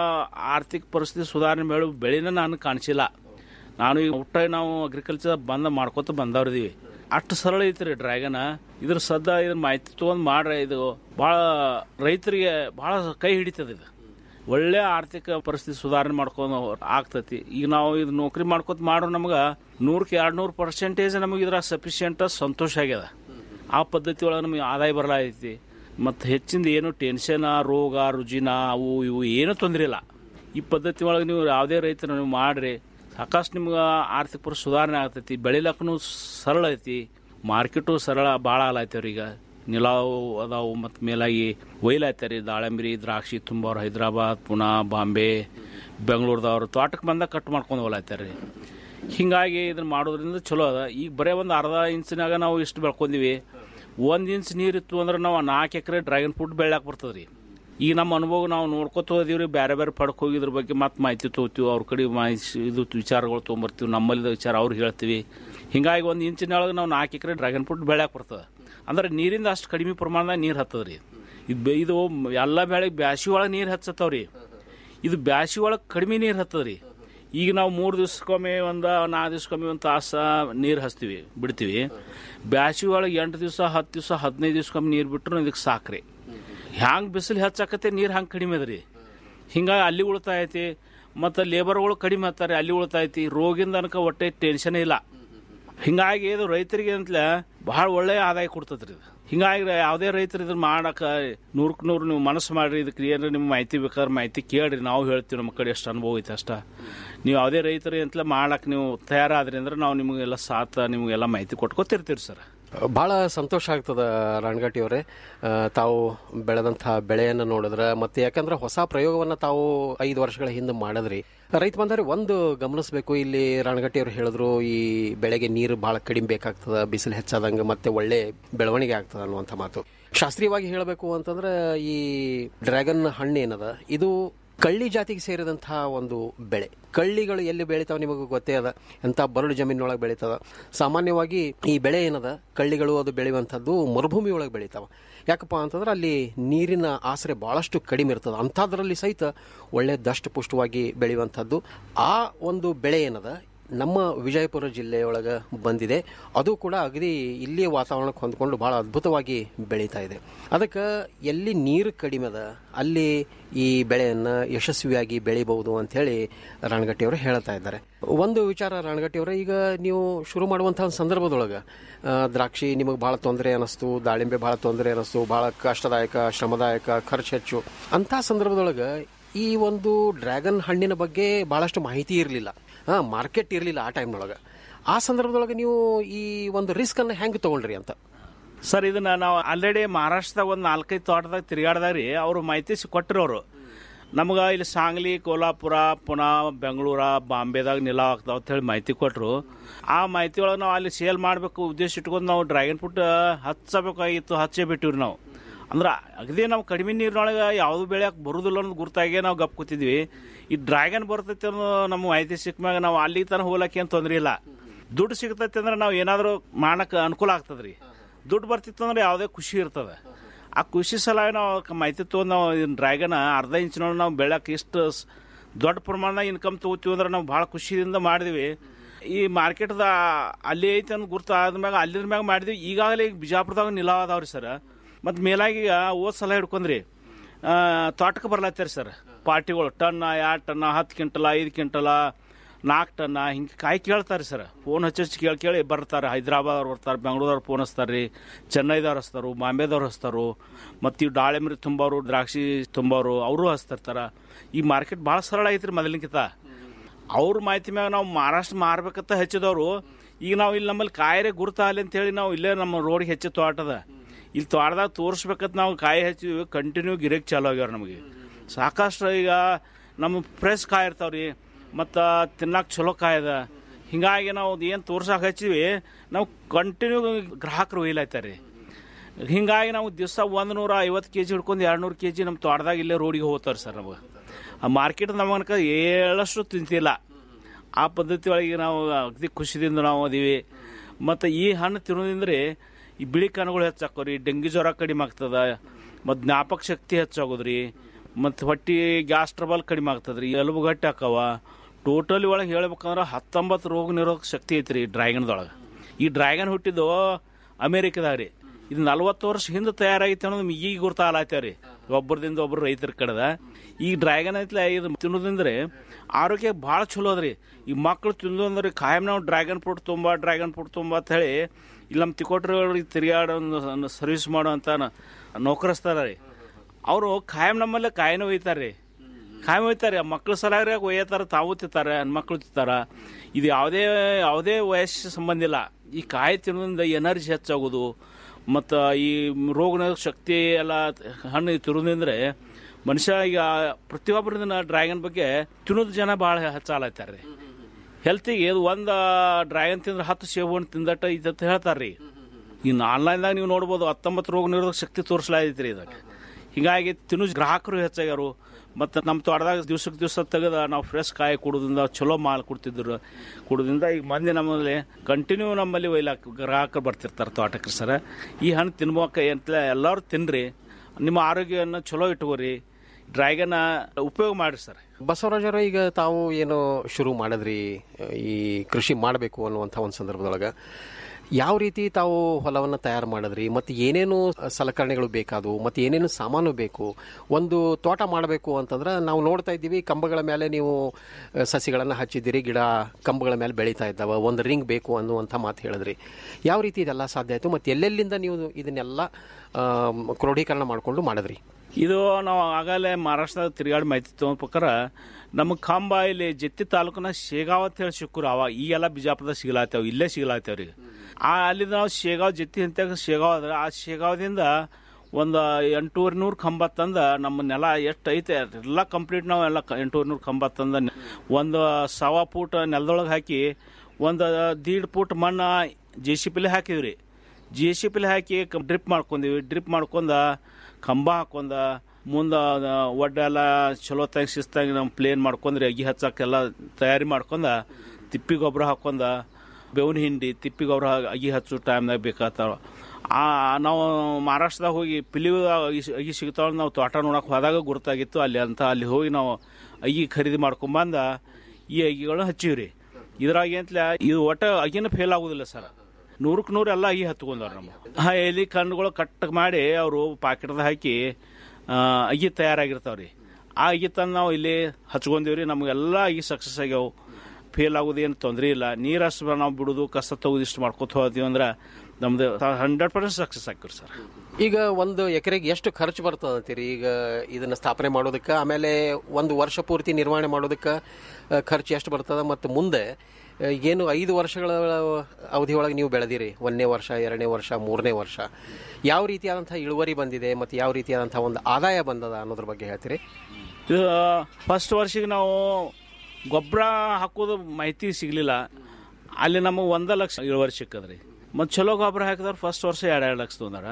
ಆರ್ಥಿಕ ಪರಿಸ್ಥಿತಿ ಸುಧಾರಣೆ ಬೆಳೆ ಬೆಳೆನ ನಾನು ಕಾಣಿಸಿಲ್ಲ ನಾನು ಈಗ ಊಟ ನಾವು ಅಗ್ರಿಕಲ್ಚರ್ ಬಂದ ಮಾಡ್ಕೊತ ಬಂದವ್ರಿದೀವಿ ಅಷ್ಟು ಸರಳ ಐತ್ರಿ ಡ್ರ್ಯಾಗನ್ ಇದ್ರ ಸದ್ದ ಇದ್ರ ಮಾಹಿತಿ ತೊಗೊಂಡು ಮಾಡ್ರೆ ಇದು ಭಾಳ ರೈತರಿಗೆ ಭಾಳ ಕೈ ಹಿಡಿತದ ಇದು ಒಳ್ಳೆ ಆರ್ಥಿಕ ಪರಿಸ್ಥಿತಿ ಸುಧಾರಣೆ ಮಾಡ್ಕೊಂಡು ಆಗ್ತೈತಿ ಈಗ ನಾವು ಇದು ನೌಕರಿ ಮಾಡ್ಕೊತ ಮಾಡ್ರು ನಮ್ಗೆ ನೂರಕ್ಕೆ ಎರಡು ನೂರು ಪರ್ಸೆಂಟೇಜ್ ನಮಗೆ ಇದ್ರ ಸಫಿಷಿಯಂಟ್ ಸಂತೋಷ ಆಗ್ಯದ ಆ ಪದ್ಧತಿ ಒಳಗೆ ನಮಗೆ ಆದಾಯ ಬರಲಾಗೈತಿ ಮತ್ತು ಹೆಚ್ಚಿಂದ ಏನು ಟೆನ್ಷನ್ ರೋಗ ರುಜಿನ ಅವು ಇವು ಏನೂ ತೊಂದರೆ ಇಲ್ಲ ಈ ಪದ್ಧತಿ ಒಳಗೆ ನೀವು ಯಾವುದೇ ರೈತರು ನೀವು ಮಾಡ್ರಿ ಸಾಕಷ್ಟು ನಿಮ್ಗೆ ಆರ್ಥಿಕ ಪರಿಸ್ಥಿತಿ ಸುಧಾರಣೆ ಆಗ್ತೈತಿ ಬೆಳಿಲಕ್ಕೂ ಸರಳ ಐತಿ ಮಾರ್ಕೆಟು ಸರಳ ಭಾಳ ಆಲೈತವ್ರಿ ಈಗ ನಿಲಾವು ಅದಾವು ಮತ್ತು ಮೇಲಾಗಿ ಒಯ್ಲಾಯ್ತಾರಿ ದಾಳಂಬ್ರಿ ದ್ರಾಕ್ಷಿ ತುಂಬವ್ರು ಹೈದರಾಬಾದ್ ಪುನಾ ಬಾಂಬೆ ಬೆಂಗಳೂರದವ್ರು ತೋಟಕ್ಕೆ ಬಂದಾಗ ಕಟ್ ಮಾಡ್ಕೊಂಡು ಹೋಗ್ಲಾಯ್ತಾರ್ರಿ ಹಿಂಗಾಗಿ ಇದನ್ನ ಮಾಡೋದ್ರಿಂದ ಚಲೋ ಅದ ಈಗ ಬರೇ ಒಂದು ಅರ್ಧ ಇಂಚಿನಾಗ ನಾವು ಇಷ್ಟು ಬೆಳ್ಕೊಂದಿವಿ ಒಂದು ಇಂಚ್ ನೀರಿತ್ತು ಅಂದ್ರೆ ನಾವು ನಾಲ್ಕು ಎಕರೆ ಡ್ರ್ಯಾಗನ್ ಫ್ರೂಟ್ ಬೆಳ್ಯಾಕ ಬರ್ತದ್ರಿ ಈಗ ನಮ್ಮ ಅನುಭವ ನಾವು ನೋಡ್ಕೊತ ಹೋದಿವ್ರಿ ಬೇರೆ ಬೇರೆ ಪಡಕ್ ಹೋಗಿ ಇದ್ರ ಬಗ್ಗೆ ಮತ್ತೆ ಮಾಹಿತಿ ತೊಗೋತೀವಿ ಅವ್ರ ಕಡೆ ಮಾಹಿತಿ ಇದು ವಿಚಾರಗಳು ತೊಗೊಂಬರ್ತೀವಿ ನಮ್ಮಲ್ಲಿ ವಿಚಾರ ಅವ್ರಿಗೆ ಹೇಳ್ತೀವಿ ಹಿಂಗಾಗಿ ಒಂದು ಇಂಚಿನೊಳಗೆ ನಾವು ನಾಲ್ಕು ಎಕರೆ ಡ್ರ್ಯಾಗನ್ ಫ್ರೂಟ್ ಬೆಳ್ಯಾಕ ಬರ್ತದೆ ಅಂದ್ರೆ ನೀರಿಂದ ಅಷ್ಟು ಕಡಿಮೆ ಪ್ರಮಾಣದಾಗ ನೀರು ಹತ್ತದ್ರಿ ಇದು ಬೆ- ಇದು ಎಲ್ಲ ಬೆಳೆಗೆ ಬ್ಯಾಸಿ ಒಳಗೆ ನೀರು ಹಚ್ಚತ್ತವ್ರಿ ಇದು ಬ್ಯಾಸಿ ಒಳಗೆ ಕಡಿಮೆ ನೀರು ಹತ್ತದ್ರಿ ಈಗ ನಾವು ಮೂರು ದಿವ್ಸಕ್ಕೊಮ್ಮೆ ಒಂದು ನಾಲ್ಕು ದಿವ್ಸಕ್ಕೊಮ್ಮೆ ಒಂದು ತಾಸ ನೀರು ಹಚ್ತೀವಿ ಬಿಡ್ತೀವಿ ಬ್ಯಾಸಿ ಒಳಗೆ ಎಂಟು ದಿವಸ ಹತ್ತು ದಿವಸ ಹದಿನೈದು ದಿವ್ಸಕ್ಕೊಮ್ಮೆ ನೀರು ಬಿಟ್ರು ಇದಕ್ಕೆ ಸಾಕ್ರಿ ಹ್ಯಾಂಗೆ ಬಿಸಿಲು ಹೆಚ್ಚಾಕತ್ತೆ ನೀರು ಹಂಗೆ ಕಡಿಮೆ ಅದ್ರಿ ಹಿಂಗಾಗಿ ಅಲ್ಲಿ ಉಳಿತಾಯ ಐತಿ ಮತ್ತು ಲೇಬರ್ಗಳು ಕಡಿಮೆ ಹತ್ತಾರೆ ಅಲ್ಲಿ ಉಳಿತಾಯ ಐತಿ ರೋಗಿಂದ ಅನ್ಕ ಒಟ್ಟೆ ಟೆನ್ಷನ್ ಇಲ್ಲ ಹಿಂಗಾಗಿ ಇದು ರೈತರಿಗೆ ಅಂತಲೇ ಬಹಳ ಒಳ್ಳೆಯ ಆದಾಯ ಕೊಡ್ತದ್ರಿ ಇದು ಹಿಂಗಾಗಿ ಯಾವುದೇ ರೈತರು ಇದನ್ನ ಮಾಡಕ್ಕೆ ನೂರಕ್ಕೆ ನೂರು ನೀವು ಮನಸ್ಸು ಮಾಡ್ರಿ ಇದಕ್ಕೆ ಏನಾರ ನಿಮ್ಮ ಮಾಹಿತಿ ಬೇಕಾದ್ರೆ ಮಾಹಿತಿ ಕೇಳ್ರಿ ನಾವು ಹೇಳ್ತೀವಿ ನಮ್ಮ ಕಡೆ ಎಷ್ಟು ಅನುಭವ ಐತೆ ಅಷ್ಟ ನೀವು ಯಾವುದೇ ರೈತರು ಅಂತಲೇ ಮಾಡಕ್ಕೆ ನೀವು ತಯಾರಾದ್ರಿ ಅಂದ್ರೆ ನಾವು ನಿಮಗೆಲ್ಲ ಸಾಥ ನಿಮಗೆಲ್ಲ ಮಾಹಿತಿ ಕೊಟ್ಕೊತಿರ್ತೀವಿ ಸರ್ ಬಹಳ ಸಂತೋಷ ಆಗ್ತದ ರಣಗಟ್ಟಿ ಅವರೇ ಆ, ತಾವು ಬೆಳೆದಂತಹ ಬೆಳೆಯನ್ನು ನೋಡಿದ್ರೆ ಮತ್ತೆ ಯಾಕಂದ್ರೆ ಹೊಸ ಪ್ರಯೋಗವನ್ನ ತಾವು ಐದು ವರ್ಷಗಳ ಹಿಂದೆ ಮಾಡಿದ್ರಿ ರೈತ ಬಂದರೆ ಒಂದು ಗಮನಿಸಬೇಕು ಇಲ್ಲಿ ರಣಗಟ್ಟಿ ಅವರು ಹೇಳಿದ್ರು ಈ ಬೆಳೆಗೆ ನೀರು ಬಹಳ ಕಡಿಮೆ ಬೇಕಾಗ್ತದ ಬಿಸಿಲು ಹೆಚ್ಚಾದಂಗೆ ಮತ್ತೆ ಒಳ್ಳೆ ಬೆಳವಣಿಗೆ ಆಗ್ತದ ಅನ್ನುವಂಥ ಮಾತು ಶಾಸ್ತ್ರೀಯವಾಗಿ ಹೇಳಬೇಕು ಅಂತಂದ್ರೆ ಈ ಡ್ರ್ಯಾಗನ್ ಹಣ್ಣು ಏನದ ಇದು ಕಳ್ಳಿ ಜಾತಿಗೆ ಸೇರಿದಂತಹ ಒಂದು ಬೆಳೆ ಕಳ್ಳಿಗಳು ಎಲ್ಲಿ ಬೆಳಿತಾವ ನಿಮಗೆ ಗೊತ್ತೇ ಅದ ಎಂಥ ಬರಡು ಜಮೀನೊಳಗೆ ಬೆಳೀತದ ಸಾಮಾನ್ಯವಾಗಿ ಈ ಬೆಳೆ ಏನದ ಕಳ್ಳಿಗಳು ಅದು ಬೆಳೆಯುವಂಥದ್ದು ಮರುಭೂಮಿ ಒಳಗೆ ಬೆಳಿತಾವ ಯಾಕಪ್ಪ ಅಂತಂದ್ರೆ ಅಲ್ಲಿ ನೀರಿನ ಆಸರೆ ಭಾಳಷ್ಟು ಕಡಿಮೆ ಇರ್ತದೆ ಅಂಥದ್ರಲ್ಲಿ ಸಹಿತ ಒಳ್ಳೆ ದಷ್ಟಪುಷ್ಟವಾಗಿ ಬೆಳೆಯುವಂಥದ್ದು ಆ ಒಂದು ಬೆಳೆ ಏನದ ನಮ್ಮ ವಿಜಯಪುರ ಜಿಲ್ಲೆಯೊಳಗೆ ಬಂದಿದೆ ಅದು ಕೂಡ ಅಗದಿ ಇಲ್ಲಿಯ ವಾತಾವರಣಕ್ಕೆ ಹೊಂದ್ಕೊಂಡು ಭಾಳ ಅದ್ಭುತವಾಗಿ ಬೆಳೀತಾ ಇದೆ ಅದಕ್ಕೆ ಎಲ್ಲಿ ನೀರು ಕಡಿಮೆ ಅದ ಅಲ್ಲಿ ಈ ಬೆಳೆಯನ್ನು ಯಶಸ್ವಿಯಾಗಿ ಬೆಳಿಬಹುದು ಅಂಥೇಳಿ ರಾಣಗಟ್ಟಿಯವರು ಹೇಳ್ತಾ ಇದ್ದಾರೆ ಒಂದು ವಿಚಾರ ರಾಣಗಟ್ಟಿಯವರ ಈಗ ನೀವು ಶುರು ಮಾಡುವಂಥ ಒಂದು ಸಂದರ್ಭದೊಳಗೆ ಆ, ದ್ರಾಕ್ಷಿ ನಿಮಗೆ ಭಾಳ ತೊಂದರೆ ಅನ್ನಿಸ್ತು ದಾಳಿಂಬೆ ಭಾಳ ತೊಂದರೆ ಅನ್ನಿಸ್ತು ಭಾಳ ಕಷ್ಟದಾಯಕ ಶ್ರಮದಾಯಕ ಖರ್ಚು ಹೆಚ್ಚು ಅಂಥ ಸಂದರ್ಭದೊಳಗೆ ಈ ಒಂದು ಡ್ರ್ಯಾಗನ್ ಹಣ್ಣಿನ ಬಗ್ಗೆ ಭಾಳಷ್ಟು ಮಾಹಿತಿ ಇರಲಿಲ್ಲ ಹಾಂ ಮಾರ್ಕೆಟ್ ಇರಲಿಲ್ಲ ಆ ಟೈಮ್ನೊಳಗೆ ಆ ಸಂದರ್ಭದೊಳಗೆ ನೀವು ಈ ಒಂದು ರಿಸ್ಕನ್ನು ಹೆಂಗೆ ತೊಗೊಂಡ್ರಿ ಅಂತ ಸರ್ ಇದನ್ನ ನಾವು ಆಲ್ರೆಡಿ ಮಹಾರಾಷ್ಟ್ರದಾಗ ಒಂದು ನಾಲ್ಕೈದು ತೋಟದಾಗ ತಿರುಗಾಡ್ದಾಗ ರೀ ಅವರು ಮಾಹಿತಿ ಸಿ- ಕೊಟ್ರು ಅವರು ನಮ್ಗೆ ಇಲ್ಲಿ ಸಾಂಗ್ಲಿ ಕೋಲ್ಹಾಪುರ ಪುನಾ ಬೆಂಗಳೂರ ಬಾಂಬೆದಾಗ ನಿಲಾವ್ ಆಗ್ತಾವ ಅಂತ ಹೇಳಿ ಮಾಹಿತಿ ಕೊಟ್ಟರು ಆ ಮಾಹಿತಿ ಒಳಗೆ ನಾವು ಅಲ್ಲಿ ಸೇಲ್ ಮಾಡಬೇಕು ಉದ್ದೇಶ ಇಟ್ಕೊಂಡು ನಾವು ಡ್ರ್ಯಾಗನ್ ಫ್ರೂಟ್ ಹಚ್ಚಬೇಕಾಗಿತ್ತು ಹಚ್ಚೇ ಬಿಟ್ಟಿವ್ರಿ ನಾವು ಅಂದ್ರೆ ಅಗದಿ ನಾವು ಕಡಿಮೆ ನೀರಿನೊಳಗೆ ಯಾವುದು ಬೆಳೆಯಕ್ಕೆ ಬರುದಿಲ್ಲ ಅನ್ನೋದು ಗುರ್ತಾಗೆ ನಾವು ಗಪ್ ಕೂತಿದ್ವಿ ಈ ಡ್ರ್ಯಾಗನ್ ಬರ್ತೈತೆ ಅನ್ನೋ ನಮ್ಮ ಮಾಹಿತಿ ಸಿಕ್ಕ ಮ್ಯಾಗ ನಾವು ಅಲ್ಲಿ ತನಕ ಹೋಗ್ಲಕ್ಕೆ ಏನು ತೊಂದರೆ ಇಲ್ಲ ದುಡ್ಡು ಸಿಗ್ತೈತೆ ಅಂದ್ರೆ ನಾವು ಏನಾದರೂ ಮಾಡಕ್ಕೆ ಅನುಕೂಲ ಆಗ್ತದ್ರಿ ದುಡ್ಡು ಬರ್ತಿತ್ತು ಅಂದ್ರೆ ಯಾವುದೇ ಖುಷಿ ಇರ್ತದೆ ಆ ಖುಷಿ ಸಲ ನಾವು ಕ- ಮಾಹಿತಿ ತೊಗೊಂಡು ನಾವು ಡ್ರ್ಯಾಗನ್ ಅರ್ಧ ಇಂಚಿನೊಳಗೆ ನಾವು ಬೆಳಕ್ಕೆ ಇಷ್ಟು ಸ್- ದೊಡ್ಡ ಪ್ರಮಾಣದಾಗ ಇನ್ಕಮ್ ತೊಗೋತೀವಿ ಅಂದ್ರೆ ನಾವು ಭಾಳ ಖುಷಿಯಿಂದ ಮಾಡಿದ್ವಿ ಈ ಮಾರ್ಕೆಟ್ದ ಅಲ್ಲಿ ಐತೆ ಅಂತ ಗುರ್ತು ಆದ್ಮ್ಯಾಗ ಅಲ್ಲಿದ್ರ ಮ್ಯಾಗ ಮಾಡಿದ್ವಿ ಈಗಾಗಲೇ ಈಗ ಬಿಜಾಪುರದಾಗ ನಿಲಾವ್ ಅದಾವ್ರಿ ಸರ್ ಮತ್ತು ಮೇಲಾಗಿ ಈಗ ಓದ್ ಸಲ ಹಿಡ್ಕೊಂಡ್ರಿ ಆ, ತೋಟಕ್ಕೆ ಬರ್ಲತ್ತಾರ ಸರ್ ಪಾರ್ಟಿಗಳು ಟನ್ನ ಎರಡು ಟನ್ನ ಹತ್ತು ಕ್ವಿಂಟಲ ಐದು ಕ್ವಿಂಟಲ ನಾಲ್ಕು ಟನ್ನ ಹಿಂಗೆ ಕಾಯಿ ಕೇಳ್ತಾರೆ ಸರ್ ಫೋನ್ ಹಚ್ಚಿ ಹಚ್ಚಿ ಕೇಳಿ ಕೇಳಿ ಬರ್ತಾರೆ ಹೈದ್ರಾಬಾದವ್ರು ಬರ್ತಾರೆ ಬೆಂಗಳೂರವ್ರು ಫೋನ್ ಹಚ್ತಾರೆ ರೀ ಚೆನ್ನೈದವ್ರು ಹಚ್ತಾರು ಬಾಂಬೆದವ್ರು ಹಚ್ತಾರು ಮತ್ತು ಇವು ದಾಳಿಂಬ್ರಿ ತುಂಬೋರು ದ್ರಾಕ್ಷಿ ತುಂಬೋರು ಅವರು ಹಚ್ತಿರ್ತಾರೆ ಈ ಮಾರ್ಕೆಟ್ ಭಾಳ ಸರಳ ಐತ್ರಿ ಮೊದಲಿನಕಿಂತ ಅವ್ರ ಮಾಹಿತಿ ಮ್ಯಾಗ ನಾವು ಮಹಾರಾಷ್ಟ್ರ ಮಾರ್ಬೇಕಂತ ಹೆಚ್ಚಿದವರು ಈಗ ನಾವು ಇಲ್ಲಿ ನಮ್ಮಲ್ಲಿ ಕಾಯಿರೆ ಗುರುತಾಗಲಿ ಅಂತೇಳಿ ನಾವು ಇಲ್ಲೇ ನಮ್ಮ ರೋಡಿಗೆ ಹೆಚ್ಚಿ ತೋಟದ ಇಲ್ಲಿ ತೋಟದಾಗ ತೋರಿಸ್ಬೇಕಂತ ನಾವು ಕಾಯಿ ಹಚ್ಚಿದ್ವಿ ಕಂಟಿನ್ಯೂ ಗಿರಕ್ ಚಾಲು ಆಗ್ಯಾವ ನಮಗೆ ಸಾಕಷ್ಟು ಈಗ ನಮ್ಮ ಫ್ರೆಶ್ ಕಾಯಿ ಇರ್ತಾವ್ರಿ ಮತ್ತು ತಿನ್ನಕ್ಕೆ ಚಲೋ ಕಾಯಿ ಅದ ಹಿಂಗಾಗಿ ನಾವು ಏನು ತೋರ್ಸಕ್ಕೆ ಹಚ್ಚಿವಿ ನಾವು ಕಂಟಿನ್ಯೂ ಗ್ರಾಹಕರು ಒಯ್ಲಾಯ್ತಾರೆ ರೀ ಹಿಂಗಾಗಿ ನಾವು ದಿವಸ ಒಂದು ನೂರ ಐವತ್ತು ಕೆ ಜಿ ಹಿಡ್ಕೊಂಡು ಎರಡು ನೂರು ಕೆ ಜಿ ನಮ್ಮ ತೋಟದಾಗ ಇಲ್ಲೇ ರೋಡಿಗೆ ಹೋಗ್ತಾರೆ ಸರ್ ನಮಗೆ ಆ ಮಾರ್ಕೆಟ್ ನಮಗನಕ ಏಳಷ್ಟು ತಿಂತಿಲ್ಲ ಆ ಪದ್ಧತಿ ಒಳಗೆ ನಾವು ಅಗದಿ ಖುಷಿದಿಂದ ನಾವು ಅದೀವಿ ಮತ್ತು ಈ ಹಣ್ಣು ತಿನ್ನೋದಿಂದ್ರೆ ಈ ಬಿಳಿ ಕಣಗಳು ಹೆಚ್ಚಾಕೋರಿ ಡೆಂಗಿ ಜ್ವರ ಕಡಿಮೆ ಆಗ್ತದ ಮತ್ತು ಜ್ಞಾಪಕ ಶಕ್ತಿ ಹೆಚ್ಚಾಗೋದ್ರಿ ಮತ್ತು ಹೊಟ್ಟಿ ಗ್ಯಾಸ್ ಟ್ರಬಲ್ ಕಡಿಮೆ ಆಗ್ತದ್ರಿ ಎಲುಬು ಗಟ್ಟಿ ಹಾಕವ ಟೋಟಲಿ ಒಳಗೆ ಹೇಳ್ಬೇಕಂದ್ರೆ ಹತ್ತೊಂಬತ್ತು ರೋಗ ನಿರೋಧಕ ಶಕ್ತಿ ಐತ್ರಿ ಈ ಡ್ರ್ಯಾಗನ್ದೊಳಗೆ ಈ ಡ್ರ್ಯಾಗನ್ ಹುಟ್ಟಿದ್ದು ಅಮೇರಿಕದಾಗ ರೀ ಇದು ನಲ್ವತ್ತು ವರ್ಷ ಹಿಂದೆ ತಯಾರಾಗಿತ್ತು ಅನ್ನೋದು ನಮ್ಗೆ ಈಗ ಗುರ್ತಾಗಲಾಗ್ತೇವೆ ರೀ ಒಬ್ಬರದಿಂದ ಒಬ್ಬರು ರೈತರ ಕಡೆದ ಈ ಡ್ರ್ಯಾಗನ್ ಐತ್ಲ ಇದು ತಿನ್ನೋದಂದ್ರೆ ಆರೋಗ್ಯ ಭಾಳ ಚಲೋ ಅದ್ರಿ ಈ ಮಕ್ಳು ತಿಂದು ಅಂದ್ರೆ ಕಾಯಂ ನಾವು ಡ್ರ್ಯಾಗನ್ ಫ್ರೂಟ್ ತುಂಬ ಡ್ರ್ಯಾಗನ್ ಫ್ರೂಟ್ ತುಂಬ ಅಂತ ಹೇಳಿ ಇಲ್ಲಿ ನಮ್ಮ ತಿಕೋಟ್ರಿಗೆ ತಿರುಗಾಡೋ ಸರ್ವಿಸ್ ಮಾಡುವಂಥ ನೌಕರಸ್ತಾರ ರೀ ಅವರು ಕಾಯಂ ನಮ್ಮಲ್ಲೇ ಕಾಯಿನ ಒಯ್ತಾರೆ ರೀ ಕಾಯಂ ಒಯ್ತಾರೆ ಮಕ್ಳು ಸಲಾಗಿ ಒಯ್ಯತಾರ ತಾವು ತಿಂತಾರೆ ಹೆಣ್ಮಕ್ಳು ತಿಂತಾರ ಇದು ಯಾವುದೇ ಯಾವುದೇ ವಯಸ್ಸು ಸಂಬಂಧ ಇಲ್ಲ ಈ ಕಾಯಿ ತಿನ್ನೋದ್ರಿಂದ ಎನರ್ಜಿ ಹೆಚ್ಚಾಗೋದು ಮತ್ತು ಈ ರೋಗ ಶಕ್ತಿ ಎಲ್ಲ ಹಣ್ಣು ತಿನ್ನೋದ್ರಿಂದ ಮನುಷ್ಯ ಈಗ ಪ್ರತಿಯೊಬ್ಬರಿಂದ ಡ್ರ್ಯಾಗನ್ ಬಗ್ಗೆ ತಿನ್ನೋದು ಜನ ಭಾಳ ಹೆಚ್ಚಾಲತ್ತಾರೆ ರೀ ಹೆಲ್ತಿಗೆ ಇದು ಒಂದು ಡ್ರ್ಯಾಗನ್ ತಿಂದ್ರೆ ಹತ್ತು ಸೇಬು ಹಣ್ಣು ತಿಂದಟ್ಟ ಇದಂತ ಹೇಳ್ತಾರೆ ರೀ ಇನ್ನು ಆನ್ಲೈನ್ದಾಗ ನೀವು ನೋಡ್ಬೋದು ಹತ್ತೊಂಬತ್ತು ರೋಗ ನಿರೋಧಕ ಶಕ್ತಿ ತೋರಿಸ್ಲಾಗೈತೆ ರೀ ಇದಕ್ಕೆ ಹೀಗಾಗಿ ತಿನ್ನು ಗ್ರಾಹಕರು ಹೆಚ್ಚಾಗ್ಯಾರು ಮತ್ತು ನಮ್ಮ ತೋಟದಾಗ ದಿವ್ಸಕ್ಕೆ ದಿವಸ ತೆಗೆದ ನಾವು ಫ್ರೆಶ್ ಕಾಯಿ ಕೊಡೋದ್ರಿಂದ ಚಲೋ ಮಾಲ್ ಕೊಡ್ತಿದ್ರು ಕೊಡೋದ್ರಿಂದ ಈಗ ಮಂದಿ ನಮ್ಮಲ್ಲಿ ಕಂಟಿನ್ಯೂ ನಮ್ಮಲ್ಲಿ ಒಯ್ಲಾಕ ಗ್ರಾಹಕರು ಬರ್ತಿರ್ತಾರೆ ತೋಟಕ್ಕೆ ಸರ ಈ ಹಣ್ಣು ತಿನ್ಬೇಕು ಅಂತ ಎಲ್ಲರೂ ತಿನ್ನಿರಿ ನಿಮ್ಮ ಆರೋಗ್ಯವನ್ನು ಚಲೋ ಇಟ್ಕೋರಿ ಡ್ರ್ಯಾಗನ್ ಉಪಯೋಗ ಮಾಡಿರಿ ಸರ್ ಬಸವರಾಜರ ಈಗ ತಾವು ಏನು ಶುರು ಮಾಡಿದ್ರಿ ಈ ಕೃಷಿ ಮಾಡಬೇಕು ಅನ್ನುವಂಥ ಒಂದು ಸಂದರ್ಭದೊಳಗೆ ಯಾವ ರೀತಿ ತಾವು ಹೊಲವನ್ನು ತಯಾರು ಮಾಡಿದ್ರಿ ಮತ್ತು ಏನೇನು ಸಲಕರಣೆಗಳು ಬೇಕಾದವು ಮತ್ತು ಏನೇನು ಸಾಮಾನು ಬೇಕು ಒಂದು ತೋಟ ಮಾಡಬೇಕು ಅಂತಂದ್ರೆ ನಾವು ನೋಡ್ತಾ ಇದ್ದೀವಿ ಕಂಬಗಳ ಮೇಲೆ ನೀವು ಸಸಿಗಳನ್ನು ಹಚ್ಚಿದ್ದೀರಿ ಗಿಡ ಕಂಬಗಳ ಮೇಲೆ ಬೆಳೀತಾ ಇದ್ದಾವೆ ಒಂದು ರಿಂಗ್ ಬೇಕು ಅನ್ನುವಂಥ ಮಾತು ಹೇಳಿದ್ರಿ ಯಾವ ರೀತಿ ಇದೆಲ್ಲ ಸಾಧ್ಯ ಆಯಿತು ಮತ್ತು ಎಲ್ಲೆಲ್ಲಿಂದ ನೀವು ಇದನ್ನೆಲ್ಲ ಆ, ಕ್ರೋಢೀಕರಣ ಮಾಡಿಕೊಂಡು ಮಾಡಿದ್ರಿ ಇದು ನಾವು ಆಗಲೇ ಮಹಾರಾಷ್ಟ್ರದಾಗ ತಿರುಗಾಡಿ ಮಾಹಿತಿ ತಗೊಂಡ ಪ್ರಕಾರ ನಮ್ಮ ಕಂಬ ಇಲ್ಲಿ ಜತ್ತಿ ತಾಲೂಕಿನ ಶೇಗಾವ್ ಅಂತ ಹೇಳಿ ಸಿಕ್ಕರು ಅವಾಗ ಈಗೆಲ್ಲ ಬಿಜಾಪುರದಾಗ ಸಿಗಲಾತೇವ್ ಇಲ್ಲೇ ಸಿಗಲಾತೇವ್ ರೀ ಆ ಅಲ್ಲಿಂದ ನಾವು ಶೇಗಾವ್ ಜತ್ತಿ ಅಂತ ಶೇಗಾವ್ ಅದ ಆ ಶೇಗಾವದಿಂದ ಒಂದು ಎಂಟೂವರೆ ನೂರು ಕಂಬ ತಂದ ನಮ್ಮ ನೆಲ ಎಷ್ಟು ಐತೆ ಎಲ್ಲ ಕಂಪ್ಲೀಟ್ ನಾವು ಎಲ್ಲ ಎಂಟೂವರೆ ನೂರು ಕಂಬ ತಂದ ಒಂದು ಸವಾ ಫೂಟ್ ನೆಲದೊಳಗೆ ಹಾಕಿ ಒಂದು ದೀಡ್ ಫೂಟ್ ಮಣ್ಣು ಜೆ ಸಿ ಪಿಲಿ ಹಾಕಿದ್ರಿ ಜೆ ಸಿ ಪಿಲಿ ಹಾಕಿ ಡ್ರಿಪ್ ಮಾಡ್ಕೊಂಡೀವಿ ಡ್ರಿಪ್ ಮಾಡ್ಕೊಂಡ ಕಂಬ ಹಾಕೊಂಡ ಮುಂದೆ ಒಡ್ಡೆಲ್ಲ ಚಲೋ ತಂಗ ಶಿಸ್ತಾಗಿ ನಾವು ಪ್ಲೇನ್ ಮಾಡ್ಕೊಂಡ್ರೆ ಅಗಿ ಹಚ್ಚಕ್ಕೆಲ್ಲ ತಯಾರಿ ಮಾಡ್ಕೊಂಡ ತಿಪ್ಪಿ ಗೊಬ್ಬರ ಹಾಕೊಂಡ ಬೇವಿನ ಹಿಂಡಿ ತಿಪ್ಪಿ ಗೊಬ್ಬರ ಅಗಿ ಹಚ್ಚೋ ಟೈಮ್ದಾಗ ಬೇಕಾಗ್ತಾವ ಆ ನಾವು ಮಹಾರಾಷ್ಟ್ರದಾಗ ಹೋಗಿ ಪಿಲಿವ್ ಅಗಿ- ಅಗಿ ಸಿಗ್ತಾವ ನಾವು ತೋಟ ನೋಡಕ್ಕೆ ಹೋದಾಗ ಗುರುತಾಗಿತ್ತು ಅಲ್ಲಿ ಅಂತ ಅಲ್ಲಿ ಹೋಗಿ ನಾವು ಅಗಿ ಖರೀದಿ ಮಾಡ್ಕೊಂಬಂದ ಈ ಅಗಿಗಳು ಹಚ್ಚಿವ್ರಿ ಇದ್ರಾಗ ಏನ್ತ್ಲ ಇದು ಒಟ್ಟ ಅಗಿನ ಫೇಲ್ ಆಗುದಿಲ್ಲ ಸರ್ ನೂರಕ್ಕೆ ನೂರು ಎಲ್ಲ ಅಗಿ ಹತ್ಕೊಂಡವ್ರು ನಮ್ಮ ಹಾ ಎಲಿ ಕಣ್ಣುಗಳು ಕಟ್ ಮಾಡಿ ಅವರು ಪಾಕೆಟ್ದಾಗ ಹಾಕಿ ಆ, ಅಗಿ ತಯಾರಾಗಿರ್ತಾವ್ರಿ ಆ ಅಗಿ ತಂದು ನಾವು ಇಲ್ಲಿ ಹಚ್ಕೊಂಡೀವ್ರಿ ನಮಗೆಲ್ಲ ಅಗಿ ಸಕ್ಸಸ್ ಆಗ್ಯಾವ ಫೇಲ್ ಆಗೋದೇನು ತೊಂದರೆ ಇಲ್ಲ ನೀರಷ್ಟು ನಾವು ಬಿಡೋದು ಕಸ ತೆಗೆದು ಇಷ್ಟು ಮಾಡ್ಕೊತ ಹೋದ್ವಿ ಅಂದ್ರೆ ನಮ್ದು ಹಂಡ್ರೆಡ್ ಪರ್ಸೆಂಟ್ ಸಕ್ಸಸ್ ಆಗ್ತೀವಿ ಸರ್ ಈಗ ಒಂದು ಎಕರೆಗೆ ಎಷ್ಟು ಖರ್ಚು ಬರ್ತದೆ ಅಂತೀರಿ ಈಗ ಇದನ್ನ ಸ್ಥಾಪನೆ ಮಾಡೋದಕ್ಕೆ ಆಮೇಲೆ ಒಂದು ವರ್ಷ ಪೂರ್ತಿ ನಿರ್ವಹಣೆ ಮಾಡೋದಕ್ಕೆ ಆ, ಖರ್ಚು ಎಷ್ಟು ಬರ್ತದೆ ಮತ್ತು ಮುಂದೆ ಆ, ಏನು ಐದು ವರ್ಷಗಳ ಅವಧಿಯೊಳಗೆ ನೀವು ಬೆಳೆದಿರಿ ಒಂದನೇ ವರ್ಷ ಎರಡನೇ ವರ್ಷ ಮೂರನೇ ವರ್ಷ ಯಾವ ರೀತಿಯಾದಂಥ ಇಳುವರಿ ಬಂದಿದೆ ಮತ್ತು ಯಾವ ರೀತಿಯಾದಂಥ ಒಂದು ಆದಾಯ ಬಂದದ ಅನ್ನೋದ್ರ ಬಗ್ಗೆ ಹೇಳ್ತೀರಿ ಇದು ಫಸ್ಟ್ ವರ್ಷಿಗೆ ನಾವು ಗೊಬ್ಬರ ಹಾಕೋದು ಮಾಹಿತಿ ಸಿಗಲಿಲ್ಲ ಅಲ್ಲಿ ನಮಗೆ ಒಂದ ಲಕ್ಷ ಇಳುವರಿ ಸಿಕ್ಕದ್ರಿ ಮತ್ತು ಚಲೋ ಗೊಬ್ಬರ ಹಾಕಿದ್ರೆ ಫಸ್ಟ್ ವರ್ಷ ಎರಡು ಎರಡು ಲಕ್ಷ ತೊಂದಾರ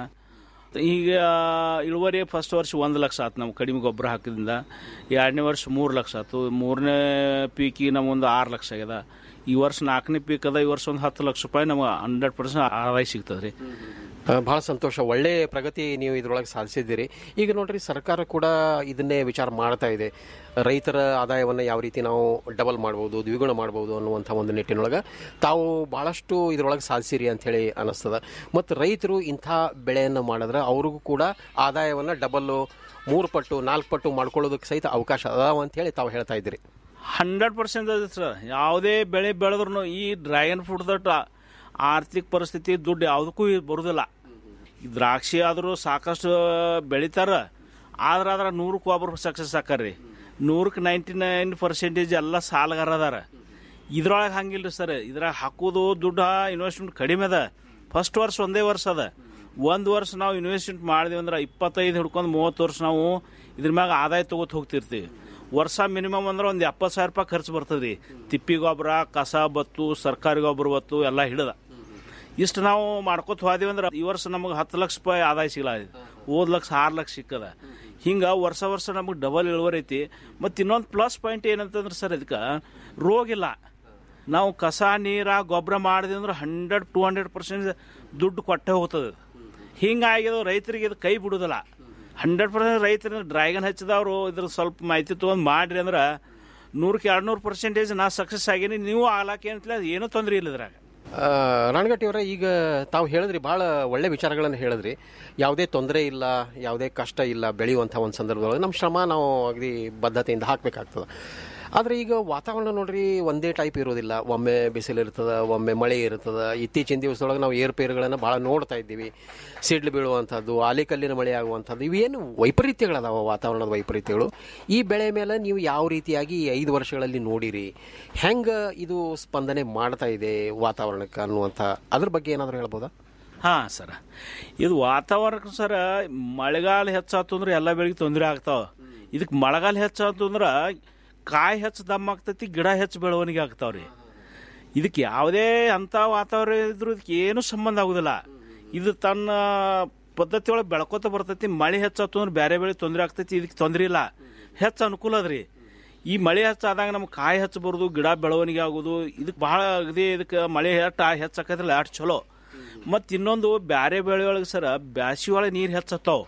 ಈಗ ಇಳುವರಿ ಫಸ್ಟ್ ವರ್ಷ ಒಂದು ಲಕ್ಷ ಆತು ನಾವು ಕಡಿಮೆ ಗೊಬ್ಬರ ಹಾಕಿದ್ರಿಂದ ಎರಡನೇ ವರ್ಷ ಮೂರು ಲಕ್ಷ ಆಯ್ತು ಮೂರನೇ ಪೀಕಿಗೆ ನಮಗೊಂದು ಆರು ಲಕ್ಷ ಆಗ್ಯದ ಈ ವರ್ಷ ನಾಲ್ಕನೇ ಪೀಕ್ ಅದ ಈ ವರ್ಷ ಒಂದು ಹತ್ತು ಲಕ್ಷ ರೂಪಾಯಿ ನಮಗೆ ಹಂಡ್ರೆಡ್ ಪರ್ಸೆಂಟ್ ಆದಾಯ ಸಿಗ್ತದೆ ರೀ ಬಹಳ ಸಂತೋಷ ಒಳ್ಳೆ ಪ್ರಗತಿ ನೀವು ಇದ್ರೊಳಗೆ ಸಾಧಿಸಿದ್ದೀರಿ ಈಗ ನೋಡ್ರಿ ಸರ್ಕಾರ ಕೂಡ ಇದನ್ನೇ ವಿಚಾರ ಮಾಡ್ತಾ ಇದೆ ರೈತರ ಆದಾಯವನ್ನು ಯಾವ ರೀತಿ ನಾವು ಡಬಲ್ ಮಾಡ್ಬೋದು ದ್ವಿಗುಣ ಮಾಡ್ಬೋದು ಅನ್ನುವಂಥ ಒಂದು ನಿಟ್ಟಿನೊಳಗೆ ತಾವು ಬಹಳಷ್ಟು ಇದ್ರೊಳಗೆ ಸಾಧಿಸಿರಿ ಅಂಥೇಳಿ ಅನ್ನಿಸ್ತದ ಮತ್ತು ರೈತರು ಇಂಥ ಬೆಳೆಯನ್ನು ಮಾಡಿದ್ರೆ ಅವ್ರಿಗೂ ಕೂಡ ಆದಾಯವನ್ನು ಡಬಲ್ಲು ಮೂರು ಪಟ್ಟು ನಾಲ್ಕು ಪಟ್ಟು ಮಾಡ್ಕೊಳ್ಳೋದಕ್ಕೆ ಸಹಿತ ಅವಕಾಶ ಅದಾವ ಅಂಥೇಳಿ ತಾವು ಹೇಳ್ತಾ ಇದ್ದೀರಿ ಹಂಡ್ರೆಡ್ ಪರ್ಸೆಂಟ್ ಅದ ಸರ್ ಯಾವುದೇ ಬೆಳೆ ಬೆಳೆದ್ರು ಈ ಡ್ರ್ಯಾಗನ್ ಫ್ರೂಟ್ ದಟ್ ಆರ್ಥಿಕ ಪರಿಸ್ಥಿತಿ ದುಡ್ಡು ಯಾವುದಕ್ಕೂ ಬರುದಿಲ್ಲ ಈ ದ್ರಾಕ್ಷಿ ಆದರೂ ಸಾಕಷ್ಟು ಬೆಳಿತಾರ ಆದ್ರೆ ಅದ್ರ ನೂರಕ್ಕೆ ಒಬ್ರು ಸಕ್ಸಸ್ ಆಕಾರ್ರಿ ನೂರಕ್ಕೆ ನೈಂಟಿ ನೈನ್ ಪರ್ಸೆಂಟೇಜ್ ಎಲ್ಲ ಸಾಲಗಾರ ಅದಾರ ಇದ್ರೊಳಗೆ ಹಂಗಿಲ್ಲ ಸರ್ ಇದ್ರಾಗ ಹಾಕೋದು ದುಡ್ಡು ಇನ್ವೆಸ್ಟ್ಮೆಂಟ್ ಕಡಿಮೆ ಅದ ಫಸ್ಟ್ ವರ್ಷ ಒಂದೇ ವರ್ಷ ಅದ ಒಂದು ವರ್ಷ ನಾವು ಇನ್ವೆಸ್ಟ್ಮೆಂಟ್ ಮಾಡಿದ್ವಿ ಅಂದ್ರೆ ಇಪ್ಪತ್ತೈದು ಹಿಡ್ಕೊಂಡು ಮೂವತ್ತು ವರ್ಷ ನಾವು ಇದ್ರ ಮ್ಯಾಗ ಆದಾಯ ತಗೋತ ಹೋಗ್ತಿರ್ತೀವಿ ವರ್ಷ ಮಿನಿಮಮ್ ಅಂದ್ರೆ ಒಂದು ಎಪ್ಪತ್ತು ಸಾವಿರ ರೂಪಾಯಿ ಖರ್ಚು ಬರ್ತದೆ ರೀ ತಿಪ್ಪಿ ಗೊಬ್ಬರ ಕಸ ಬತ್ತು ಸರ್ಕಾರಿ ಗೊಬ್ಬರ ಬತ್ತು ಎಲ್ಲ ಹಿಡ್ದ ಇಷ್ಟು ನಾವು ಮಾಡ್ಕೊತ ಹೋದ್ವಿ ಅಂದ್ರೆ ಈ ವರ್ಷ ನಮಗೆ ಹತ್ತು ಲಕ್ಷ ರೂಪಾಯಿ ಆದಾಯ ಸಿಗಲ್ಲ ಹೋದ ಲಕ್ಷ ಆರು ಲಕ್ಷ ಸಿಕ್ಕದ ಹಿಂಗೆ ವರ್ಷ ವರ್ಷ ನಮಗೆ ಡಬಲ್ ಇಳುವರಿ ಐತಿ ಮತ್ತು ಇನ್ನೊಂದು ಪ್ಲಸ್ ಪಾಯಿಂಟ್ ಏನಂತಂದ್ರೆ ಸರ್ ಇದಕ್ಕೆ ರೋಗ ಇಲ್ಲ ನಾವು ಕಸ ನೀರ ಗೊಬ್ಬರ ಮಾಡಿದ್ವಿ ಅಂದ್ರೆ ಹಂಡ್ರೆಡ್ ಟು ಹಂಡ್ರೆಡ್ ಪರ್ಸೆಂಟ್ ದುಡ್ಡು ಕೊಟ್ಟೆ ಹೋಗ್ತದೆ ಹಿಂಗಾಗಿದ್ದು ರೈತರಿಗೆ ಇದು ಕೈ ಬಿಡುದಿಲ್ಲ ಹಂಡ್ರೆಡ್ ಪರ್ಸೆಂಟ್ ರೈತರು ಡ್ರ್ಯಾಗನ್ ಹಚ್ಚಿದವರು ಇದ್ರ ಸ್ವಲ್ಪ ಮಾಹಿತಿ ತೊಗೊಂಡು ಮಾಡ್ರಿ ಅಂದ್ರೆ ನೂರಕ್ಕೆ ಎರಡು ನೂರು ಪರ್ಸೆಂಟೇಜ್ ನಾ ಸಕ್ಸಸ್ ಆಗೀನಿ ನೀವು ಆಗ್ಲಾಕೆ ಅಂತಲೇ ಏನೂ ತೊಂದರೆ ಇಲ್ಲ ಇದ್ರಾಗ ಆ, ರಾಣಗಟ್ಟಿ ಅವರೇ ಈಗ ತಾವು ಹೇಳಿದ್ರಿ ಭಾಳ ಒಳ್ಳೆ ವಿಚಾರಗಳನ್ನು ಹೇಳಿದ್ರಿ ಯಾವುದೇ ತೊಂದರೆ ಇಲ್ಲ ಯಾವುದೇ ಕಷ್ಟ ಇಲ್ಲ ಬೆಳೆಯುವಂಥ ಒಂದು ಸಂದರ್ಭದೊಳಗೆ ನಮ್ಮ ಶ್ರಮ ನಾವು ಅಗದಿ ಬದ್ಧತೆಯಿಂದ ಹಾಕಬೇಕಾಗ್ತದೆ ಆದರೆ ಈಗ ವಾತಾವರಣ ನೋಡ್ರಿ ಒಂದೇ ಟೈಪ್ ಇರೋದಿಲ್ಲ ಒಮ್ಮೆ ಬಿಸಿಲು ಇರ್ತದೆ ಒಮ್ಮೆ ಮಳೆ ಇರ್ತದೆ ಇತ್ತೀಚಿನ ದಿವಸದೊಳಗೆ ನಾವು ಏರುಪೇರುಗಳನ್ನು ಭಾಳ ನೋಡ್ತಾ ಇದ್ದೀವಿ ಸಿಡ್ಲು ಬೀಳುವಂಥದ್ದು ಆಲಿಕಲ್ಲಿನ ಮಳೆ ಆಗುವಂಥದ್ದು ಇವೇನು ವೈಪರೀತ್ಯಗಳದಾವ ವಾತಾವರಣದ ವೈಪರೀತ್ಯಗಳು ಈ ಬೆಳೆ ಮೇಲೆ ನೀವು ಯಾವ ರೀತಿಯಾಗಿ ಈ ಐದು ವರ್ಷಗಳಲ್ಲಿ ನೋಡಿರಿ ಹೆಂಗೆ ಇದು ಸ್ಪಂದನೆ ಮಾಡ್ತಾ ಇದೆ ವಾತಾವರಣಕ್ಕೆ ಅನ್ನುವಂಥ ಅದ್ರ ಬಗ್ಗೆ ಏನಾದರೂ ಹೇಳ್ಬೋದಾ ಹಾಂ ಸರ ಇದು ವಾತಾವರಣ ಸರ ಮಳೆಗಾಲ ಹೆಚ್ಚಾತು ಅಂದ್ರೆ ಎಲ್ಲ ಬೆಳೆಗೆ ತೊಂದರೆ ಆಗ್ತಾವ ಇದಕ್ಕೆ ಮಳೆಗಾಲ ಹೆಚ್ಚಾತು ಅಂದ್ರೆ ಕಾಯಿ ಹೆಚ್ಚು ದಮ್ಮ ಆಗ್ತೈತಿ ಗಿಡ ಹೆಚ್ಚು ಬೆಳವಣಿಗೆ ಆಗ್ತಾವ್ರಿ ಇದಕ್ಕೆ ಯಾವುದೇ ಅಂಥ ವಾತಾವರಣ ಇದ್ರೂ ಇದಕ್ಕೆ ಏನೂ ಸಂಬಂಧ ಆಗುದಿಲ್ಲ ಇದು ತನ್ನ ಪದ್ಧತಿ ಒಳಗೆ ಬೆಳ್ಕೊತ ಬರ್ತೈತಿ ಮಳೆ ಹೆಚ್ಚಾತು ಅಂದ್ರೆ ಬೇರೆ ಬೆಳೆ ತೊಂದರೆ ಆಗ್ತೈತಿ ಇದಕ್ಕೆ ತೊಂದರೆ ಇಲ್ಲ ಹೆಚ್ಚು ಅನುಕೂಲ ಅದ್ರಿ ಈ ಮಳೆ ಹೆಚ್ಚಾದಾಗ ನಮ್ಗೆ ಕಾಯಿ ಹೆಚ್ಚು ಬರೋದು ಗಿಡ ಬೆಳವಣಿಗೆ ಆಗೋದು ಇದಕ್ಕೆ ಭಾಳ ಅಗದಿ ಇದಕ್ಕೆ ಮಳೆ ಹೆಚ್ಚು ಹೆಚ್ಚಾಕೈತ್ರಲ್ಲ ಅಷ್ಟು ಚಲೋ ಮತ್ತು ಇನ್ನೊಂದು ಬ್ಯಾರೆ ಬೆಳೆ ಒಳಗೆ ಸರ ಬ್ಯಾಸಿ ಒಳಗೆ ನೀರು ಹೆಚ್ಚತ್ತಾವ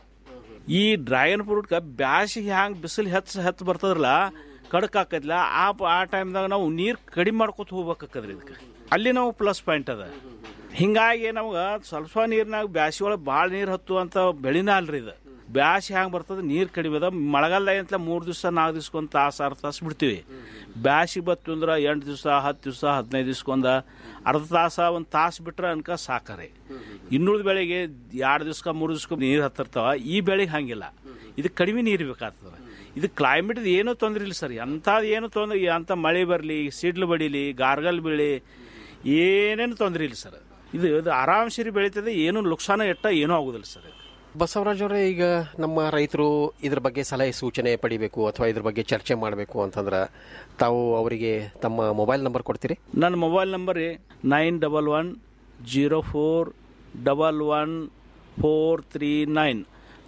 ಈ ಡ್ರ್ಯಾಗನ್ ಫ್ರೂಟ್ಗೆ ಬ್ಯಾಸಿಗೆ ಹ್ಯಾಂಗೆ ಬಿಸಿಲು ಹೆಚ್ಚು ಹೆಚ್ಚು ಬರ್ತದಲ್ಲ ಕಡಕ್ ಆಕೈತಿಲ್ಲ ಆ ಪ- ಆ ಟೈಮ್ದಾಗ ನಾವು ನೀರು ಕಡಿಮೆ ಮಾಡ್ಕೊತ ಹೋಗ್ಬೇಕಾಕದ್ರಿ ಇದಕ್ಕೆ ಅಲ್ಲಿ ನಾವು ಪ್ಲಸ್ ಪಾಯಿಂಟ್ ಅದ ಹಿಂಗಾಗಿ ನಮ್ಗೆ ಸ್ವಲ್ಪ ನೀರಿನಾಗ ಬ್ಯಾಸಿ ಒಳಗೆ ಭಾಳ ನೀರು ಹತ್ತು ಅಂತ ಬೆಳಿನ ಅಲ್ರಿ ಇದು ಬ್ಯಾಸಿ ಹ್ಯಾಂಗೆ ಬರ್ತದೆ ನೀರು ಕಡಿಮೆ ಅದ ಮಳೆಗಾಲದಾಗ ಅಂತ ಮೂರು ದಿವಸ ನಾಲ್ಕು ದಿವ್ಸಕ್ಕೊಂದು ತಾಸು ಅರ್ಧ ತಾಸು ಬಿಡ್ತೀವಿ ಬ್ಯಾಸಿ ಬತ್ತು ಅಂದ್ರೆ ಎಂಟು ದಿವಸ ಹತ್ತು ದಿವಸ ಹದಿನೈದು ದಿವ್ಸಕ್ಕೊಂದು ಅರ್ಧ ತಾಸ ಒಂದು ತಾಸು ಬಿಟ್ರೆ ಅನ್ಕ ಸಾಕರಿ ಇನ್ನುಳಿದ ಬೆಳೆಗೆ ಎರಡು ದಿವ್ಸಕ್ಕೆ ಮೂರು ದಿವ್ಸಕ್ಕೆ ನೀರು ಹತ್ತಿರ್ತಾವ ಈ ಬೆಳೆಗೆ ಹಂಗಿಲ್ಲ ಇದಕ್ಕೆ ಕಡಿಮೆ ನೀರು ಬೇಕಾಗ್ತದೆ ಇದು ಕ್ಲೈಮೇಟ್ ಏನೂ ತೊಂದರೆ ಇಲ್ಲ ಸರ್ ಅಂಥದ್ದು ಏನು ತೊಂದರೆ ಅಂಥ ಮಳೆ ಬರಲಿ ಸಿಡ್ಲು ಬಡಿಲಿ ಗಾರ್ಗಲ್ ಬೀಳಿ ಏನೇನು ತೊಂದರೆ ಇಲ್ಲ ಸರ್ ಇದು ಇದು ಆರಾಮ್ಸರಿ ಬೆಳೀತದೆ ಏನು ಲುಕ್ಸಾನ ಎಟ್ಟ ಏನೂ ಆಗೋದಿಲ್ಲ ಸರ್ ಬಸವರಾಜ್ ಅವರೇ ಈಗ ನಮ್ಮ ರೈತರು ಇದ್ರ ಬಗ್ಗೆ ಸಲಹೆ ಸೂಚನೆ ಪಡಿಬೇಕು ಅಥವಾ ಇದ್ರ ಬಗ್ಗೆ ಚರ್ಚೆ ಮಾಡಬೇಕು ಅಂತಂದ್ರೆ ತಾವು ಅವರಿಗೆ ತಮ್ಮ ಮೊಬೈಲ್ ನಂಬರ್ ಕೊಡ್ತೀರಿ ನನ್ನ mobile number nine double one zero four double one four three nine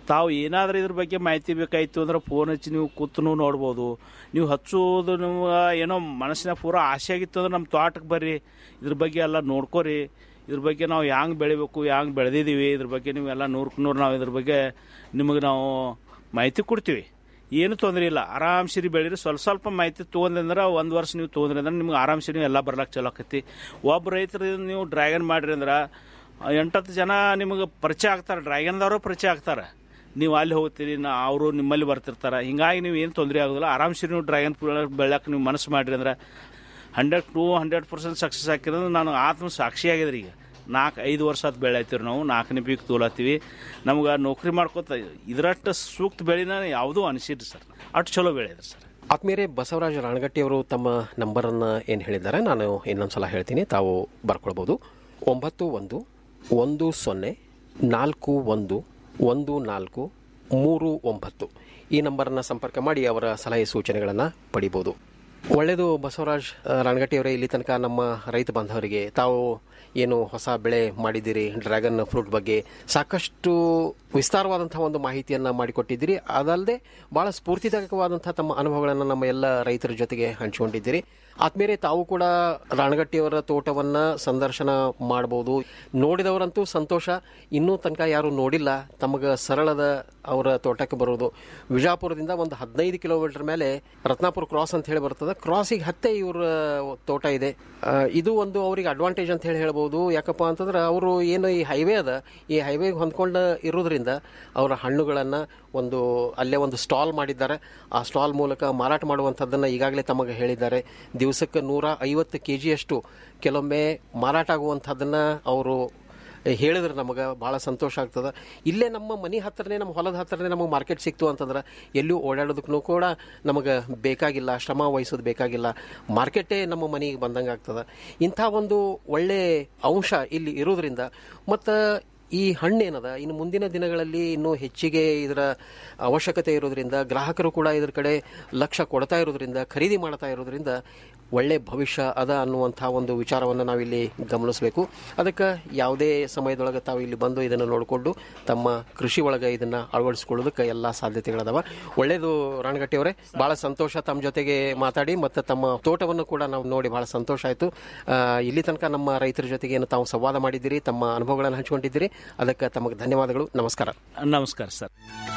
ತಾವು ಏನಾದರೂ ಇದ್ರ ಬಗ್ಗೆ ಮಾಹಿತಿ ಬೇಕಾಯಿತು ಅಂದ್ರೆ ಫೋನ್ ಹಚ್ಚಿ ನೀವು ಕೂತು ನೋಡ್ಬೋದು ನೀವು ಹಚ್ಚೋದು ನಿಮ್ಗೆ ಏನೋ ಮನಸ್ಸಿನ ಪೂರ ಆಸೆ ಆಗಿತ್ತು ಅಂದ್ರೆ ನಮ್ಮ ತೋಟಕ್ಕೆ ಬರ್ರಿ ಇದ್ರ ಬಗ್ಗೆ ಎಲ್ಲ ನೋಡ್ಕೋರಿ ಇದ್ರ ಬಗ್ಗೆ ನಾವು ಹ್ಯಾಂಗೆ ಬೆಳಿಬೇಕು ಹ್ಯಾಂಗೆ ಬೆಳೆದಿದ್ದೀವಿ ಇದ್ರ ಬಗ್ಗೆ ನೀವೆಲ್ಲ ನೂರಕ್ಕೆ ನೂರು ನಾವು ಇದ್ರ ಬಗ್ಗೆ ನಿಮಗೆ ನಾವು ಮಾಹಿತಿ ಕೊಡ್ತೀವಿ ಏನು ತೊಂದರೆ ಇಲ್ಲ ಆರಾಮ್ಸಿರಿ ಬೆಳೀರಿ ಸ್ವಲ್ಪ ಸ್ವಲ್ಪ ಮಾಹಿತಿ ತೊಗೊಂಡ್ರೆ ಒಂದು ವರ್ಷ ನೀವು ತೊಗೊಂಡ್ರಿ ಅಂದ್ರೆ ನಿಮ್ಗೆ ಆರಾಮ್ಸಿ ನೀವು ಎಲ್ಲ ಬರ್ಲಾಕ್ ಚಲೋ ಆಕತಿ ಒಬ್ಬ ರೈತರು ನೀವು ಡ್ರ್ಯಾಗನ್ ಮಾಡ್ರಿ ಅಂದ್ರೆ ಎಂಟತ್ತು ಜನ ನಿಮಗೆ ಪರಿಚಯ ಆಗ್ತಾರೆ ಡ್ರ್ಯಾಗನ್ದವರು ಪರಿಚಯ ಆಗ್ತಾರೆ ನೀವು ಅಲ್ಲಿ ಹೋಗ್ತೀರಿ ನಾ ಅವರು ನಿಮ್ಮಲ್ಲಿ ಬರ್ತಿರ್ತಾರೆ ಹಿಂಗಾಗಿ ನೀವು ಏನು ತೊಂದರೆ ಆಗೋದಿಲ್ಲ ಆರಾಮ್ಸಿ ನೀವು ಡ್ರ್ಯಾಗನ್ ಬೆಳ್ಯಾಕೆ ನೀವು ಮನಸ್ಸು ಮಾಡಿರಿ ಅಂದ್ರೆ hundred to hundred percent success ಹಾಕಿರೋದು ನಾನು ಆತ್ಮ ಸಾಕ್ಷಿಯಾಗಿದ್ರಿ ಈಗ ನಾಲ್ಕು ಐದು ವರ್ಷ ಅದು ಬೆಳೆಯತ್ತೀವಿ ನಾವು ನಾಲ್ಕನೇ ಪೀಕ್ ತೋಲತ್ತೀವಿ ನಮ್ಗೆ ನೌಕರಿ ಮಾಡ್ಕೋತ ಇದರಷ್ಟು ಸೂಕ್ತ ಬೆಳೆನ ಯಾವುದೂ ಅನಿಸಿದ್ರಿ ಸರ್ ಅಷ್ಟು ಚಲೋ ಬೆಳೆದ್ರಿ ಸರ್ ಆತ್ಮೀಯರೇ ಬಸವರಾಜ ರಾಣಗಟ್ಟಿ ಅವರು ತಮ್ಮ ನಂಬರನ್ನು ಏನು ಹೇಳಿದ್ದಾರೆ ನಾನು ಇನ್ನೊಂದ್ಸಲ ಹೇಳ್ತೀನಿ ತಾವು ಬರ್ಕೊಳ್ಬೋದು ಒಂಬತ್ತು ಒಂದು ಒಂದು ಸೊನ್ನೆ ನಾಲ್ಕು ಒಂದು ಒಂದು ನಾಲ್ಕು ಮೂರು ಒಂಬತ್ತು ಈ ನಂಬರನ್ನು ಸಂಪರ್ಕ ಮಾಡಿ ಅವರ ಸಲಹೆ ಸೂಚನೆಗಳನ್ನು ಪಡಿಬೋದು ಒಳ್ಳೆಯದು ಬಸವರಾಜ್ ಆ, ರಾಣಗಟ್ಟಿ ಅವರೇ ಇಲ್ಲಿ ತನಕ ನಮ್ಮ ರೈತ ಬಾಂಧವರಿಗೆ ತಾವು ಏನು ಹೊಸ ಬೆಳೆ ಮಾಡಿದ್ದೀರಿ ಡ್ರ್ಯಾಗನ್ ಫ್ರೂಟ್ ಬಗ್ಗೆ ಸಾಕಷ್ಟು ವಿಸ್ತಾರವಾದಂತಹ ಒಂದು ಮಾಹಿತಿಯನ್ನು ಮಾಡಿಕೊಟ್ಟಿದ್ದೀರಿ ಅದಲ್ಲದೆ ಬಹಳ ಸ್ಫೂರ್ತಿದಾಯಕವಾದಂತಹ ತಮ್ಮ ಅನುಭವಗಳನ್ನು ನಮ್ಮ ಎಲ್ಲ ರೈತರ ಜೊತೆಗೆ ಹಂಚಿಕೊಂಡಿದ್ದೀರಿ ಆದ್ಮೇಲೆ ತಾವು ಕೂಡ ರಾಣಗಟ್ಟಿಯವರ ತೋಟವನ್ನ ಸಂದರ್ಶನ ಮಾಡಬಹುದು ನೋಡಿದವರಂತೂ ಸಂತೋಷ ಇನ್ನೂ ತನಕ ಯಾರು ನೋಡಿಲ್ಲ ತಮಗ ಸರಳದ ಅವರ ತೋಟಕ್ಕೆ ಬರೋದು ವಿಜಾಪುರದಿಂದ ಒಂದು ಹದಿನೈದು ಕಿಲೋಮೀಟರ್ ಮೇಲೆ ರತ್ನಾಪುರ ಕ್ರಾಸ್ ಅಂತ ಹೇಳಿ ಬರ್ತದೆ ಕ್ರಾಸಿಗೆ ಹತ್ತೆ ಇವ್ರ ತೋಟ ಇದೆ ಆ, ಇದು ಒಂದು ಅವ್ರಿಗೆ ಅಡ್ವಾಂಟೇಜ್ ಅಂತ ಹೇಳಿ ಹೇಳ್ಬೋದು ಯಾಕಪ್ಪ ಅಂತಂದ್ರೆ ಅವರು ಏನು ಈ ಹೈವೇ ಅದ ಈ ಹೈವೇಗೆ ಹೊಂದ್ಕೊಂಡು ಇರೋದ್ರಿಂದ ಅವರ ಹಣ್ಣುಗಳನ್ನು ಒಂದು ಅಲ್ಲೇ ಒಂದು ಸ್ಟಾಲ್ ಮಾಡಿದ್ದಾರೆ ಆ ಸ್ಟಾಲ್ ಮೂಲಕ ಮಾರಾಟ ಮಾಡುವಂಥದ್ದನ್ನು ಈಗಾಗಲೇ ತಮಗೆ ಹೇಳಿದ್ದಾರೆ ದಿವಸಕ್ಕೆ ನೂರ ಐವತ್ತು ಕೆ ಜಿಯಷ್ಟು ಕೆಲವೊಮ್ಮೆ ಮಾರಾಟ ಆಗುವಂಥದ್ದನ್ನು ಅವರು ಹೇಳಿದ್ರೆ ನಮಗೆ ಭಾಳ ಸಂತೋಷ ಆಗ್ತದೆ ಇಲ್ಲೇ ನಮ್ಮ ಮನೆ ಹತ್ರನೇ ನಮ್ಮ ಹೊಲದ ಹತ್ರನೇ ನಮಗೆ ಮಾರ್ಕೆಟ್ ಸಿಕ್ತು ಅಂತಂದ್ರೆ ಎಲ್ಲೂ ಓಡಾಡೋದಕ್ಕೂ ಕೂಡ ನಮಗೆ ಬೇಕಾಗಿಲ್ಲ ಶ್ರಮ ವಹಿಸೋದು ಬೇಕಾಗಿಲ್ಲ ಮಾರ್ಕೆಟೇ ನಮ್ಮ ಮನೆಗೆ ಬಂದಂಗೆ ಆಗ್ತದೆ ಇಂಥ ಒಂದು ಒಳ್ಳೆ ಅಂಶ ಇಲ್ಲಿ ಇರೋದ್ರಿಂದ ಮತ್ತು ಈ ಹಣ್ಣೇನದ ಇನ್ನು ಮುಂದಿನ ದಿನಗಳಲ್ಲಿ ಇನ್ನೂ ಹೆಚ್ಚಿಗೆ ಇದರ ಅವಶ್ಯಕತೆ ಇರೋದ್ರಿಂದ ಗ್ರಾಹಕರು ಕೂಡ ಇದ್ರ ಕಡೆ ಲಕ್ಷ್ಯ ಕೊಡ್ತಾ ಇರೋದ್ರಿಂದ ಖರೀದಿ ಮಾಡ್ತಾ ಇರೋದ್ರಿಂದ ಒಳ್ಳೆ ಭವಿಷ್ಯ ಅದ ಅನ್ನುವಂಥ ಒಂದು ವಿಚಾರವನ್ನು ನಾವಿಲ್ಲಿ ಗಮನಿಸಬೇಕು ಅದಕ್ಕೆ ಯಾವುದೇ ಸಮಯದೊಳಗೆ ತಾವು ಇಲ್ಲಿ ಬಂದು ಇದನ್ನು ನೋಡಿಕೊಂಡು ತಮ್ಮ ಕೃಷಿ ಒಳಗೆ ಇದನ್ನು ಅಳವಡಿಸ್ಕೊಳ್ಳೋದಕ್ಕೆ ಎಲ್ಲ ಸಾಧ್ಯತೆಗಳದಾವ ಒಳ್ಳೆಯದು ರಾಣಗಟ್ಟಿ ಅವರೇ ಭಾಳ ಸಂತೋಷ ತಮ್ಮ ಜೊತೆಗೆ ಮಾತಾಡಿ ಮತ್ತು ತಮ್ಮ ತೋಟವನ್ನು ಕೂಡ ನಾವು ನೋಡಿ ಭಾಳ ಸಂತೋಷ ಆಯಿತು ಇಲ್ಲಿ ತನಕ ನಮ್ಮ ರೈತರ ಜೊತೆಗೆ ಏನು ತಾವು ಸಂವಾದ ಮಾಡಿದ್ದೀರಿ ತಮ್ಮ ಅನುಭವಗಳನ್ನು ಹಂಚಿಕೊಂಡಿದ್ದೀರಿ ಅದಕ್ಕೆ ತಮಗೆ ಧನ್ಯವಾದಗಳು ನಮಸ್ಕಾರ ನಮಸ್ಕಾರ ಸರ್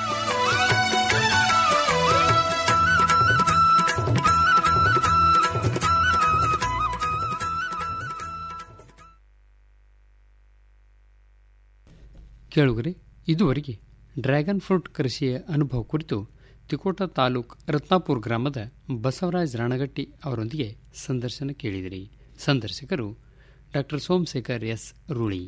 ಕೇಳುಗರೆ ಇದುವರೆಗೆ ಡ್ರ್ಯಾಗನ್ ಫ್ರೂಟ್ ಕೃಷಿಯ ಅನುಭವ ಕುರಿತು ತಿಕೋಟ ತಾಲೂಕ್ ರತ್ನಾಪುರ ಗ್ರಾಮದ ಬಸವರಾಜ್ ರಾಣಗಟ್ಟಿ ಅವರೊಂದಿಗೆ ಸಂದರ್ಶನ ಕೇಳಿದಿರಿ ಸಂದರ್ಶಕರು ಡಾಕ್ಟರ್ ಸೋಮಶೇಖರ್ ಎಸ್ ರೂಳಿ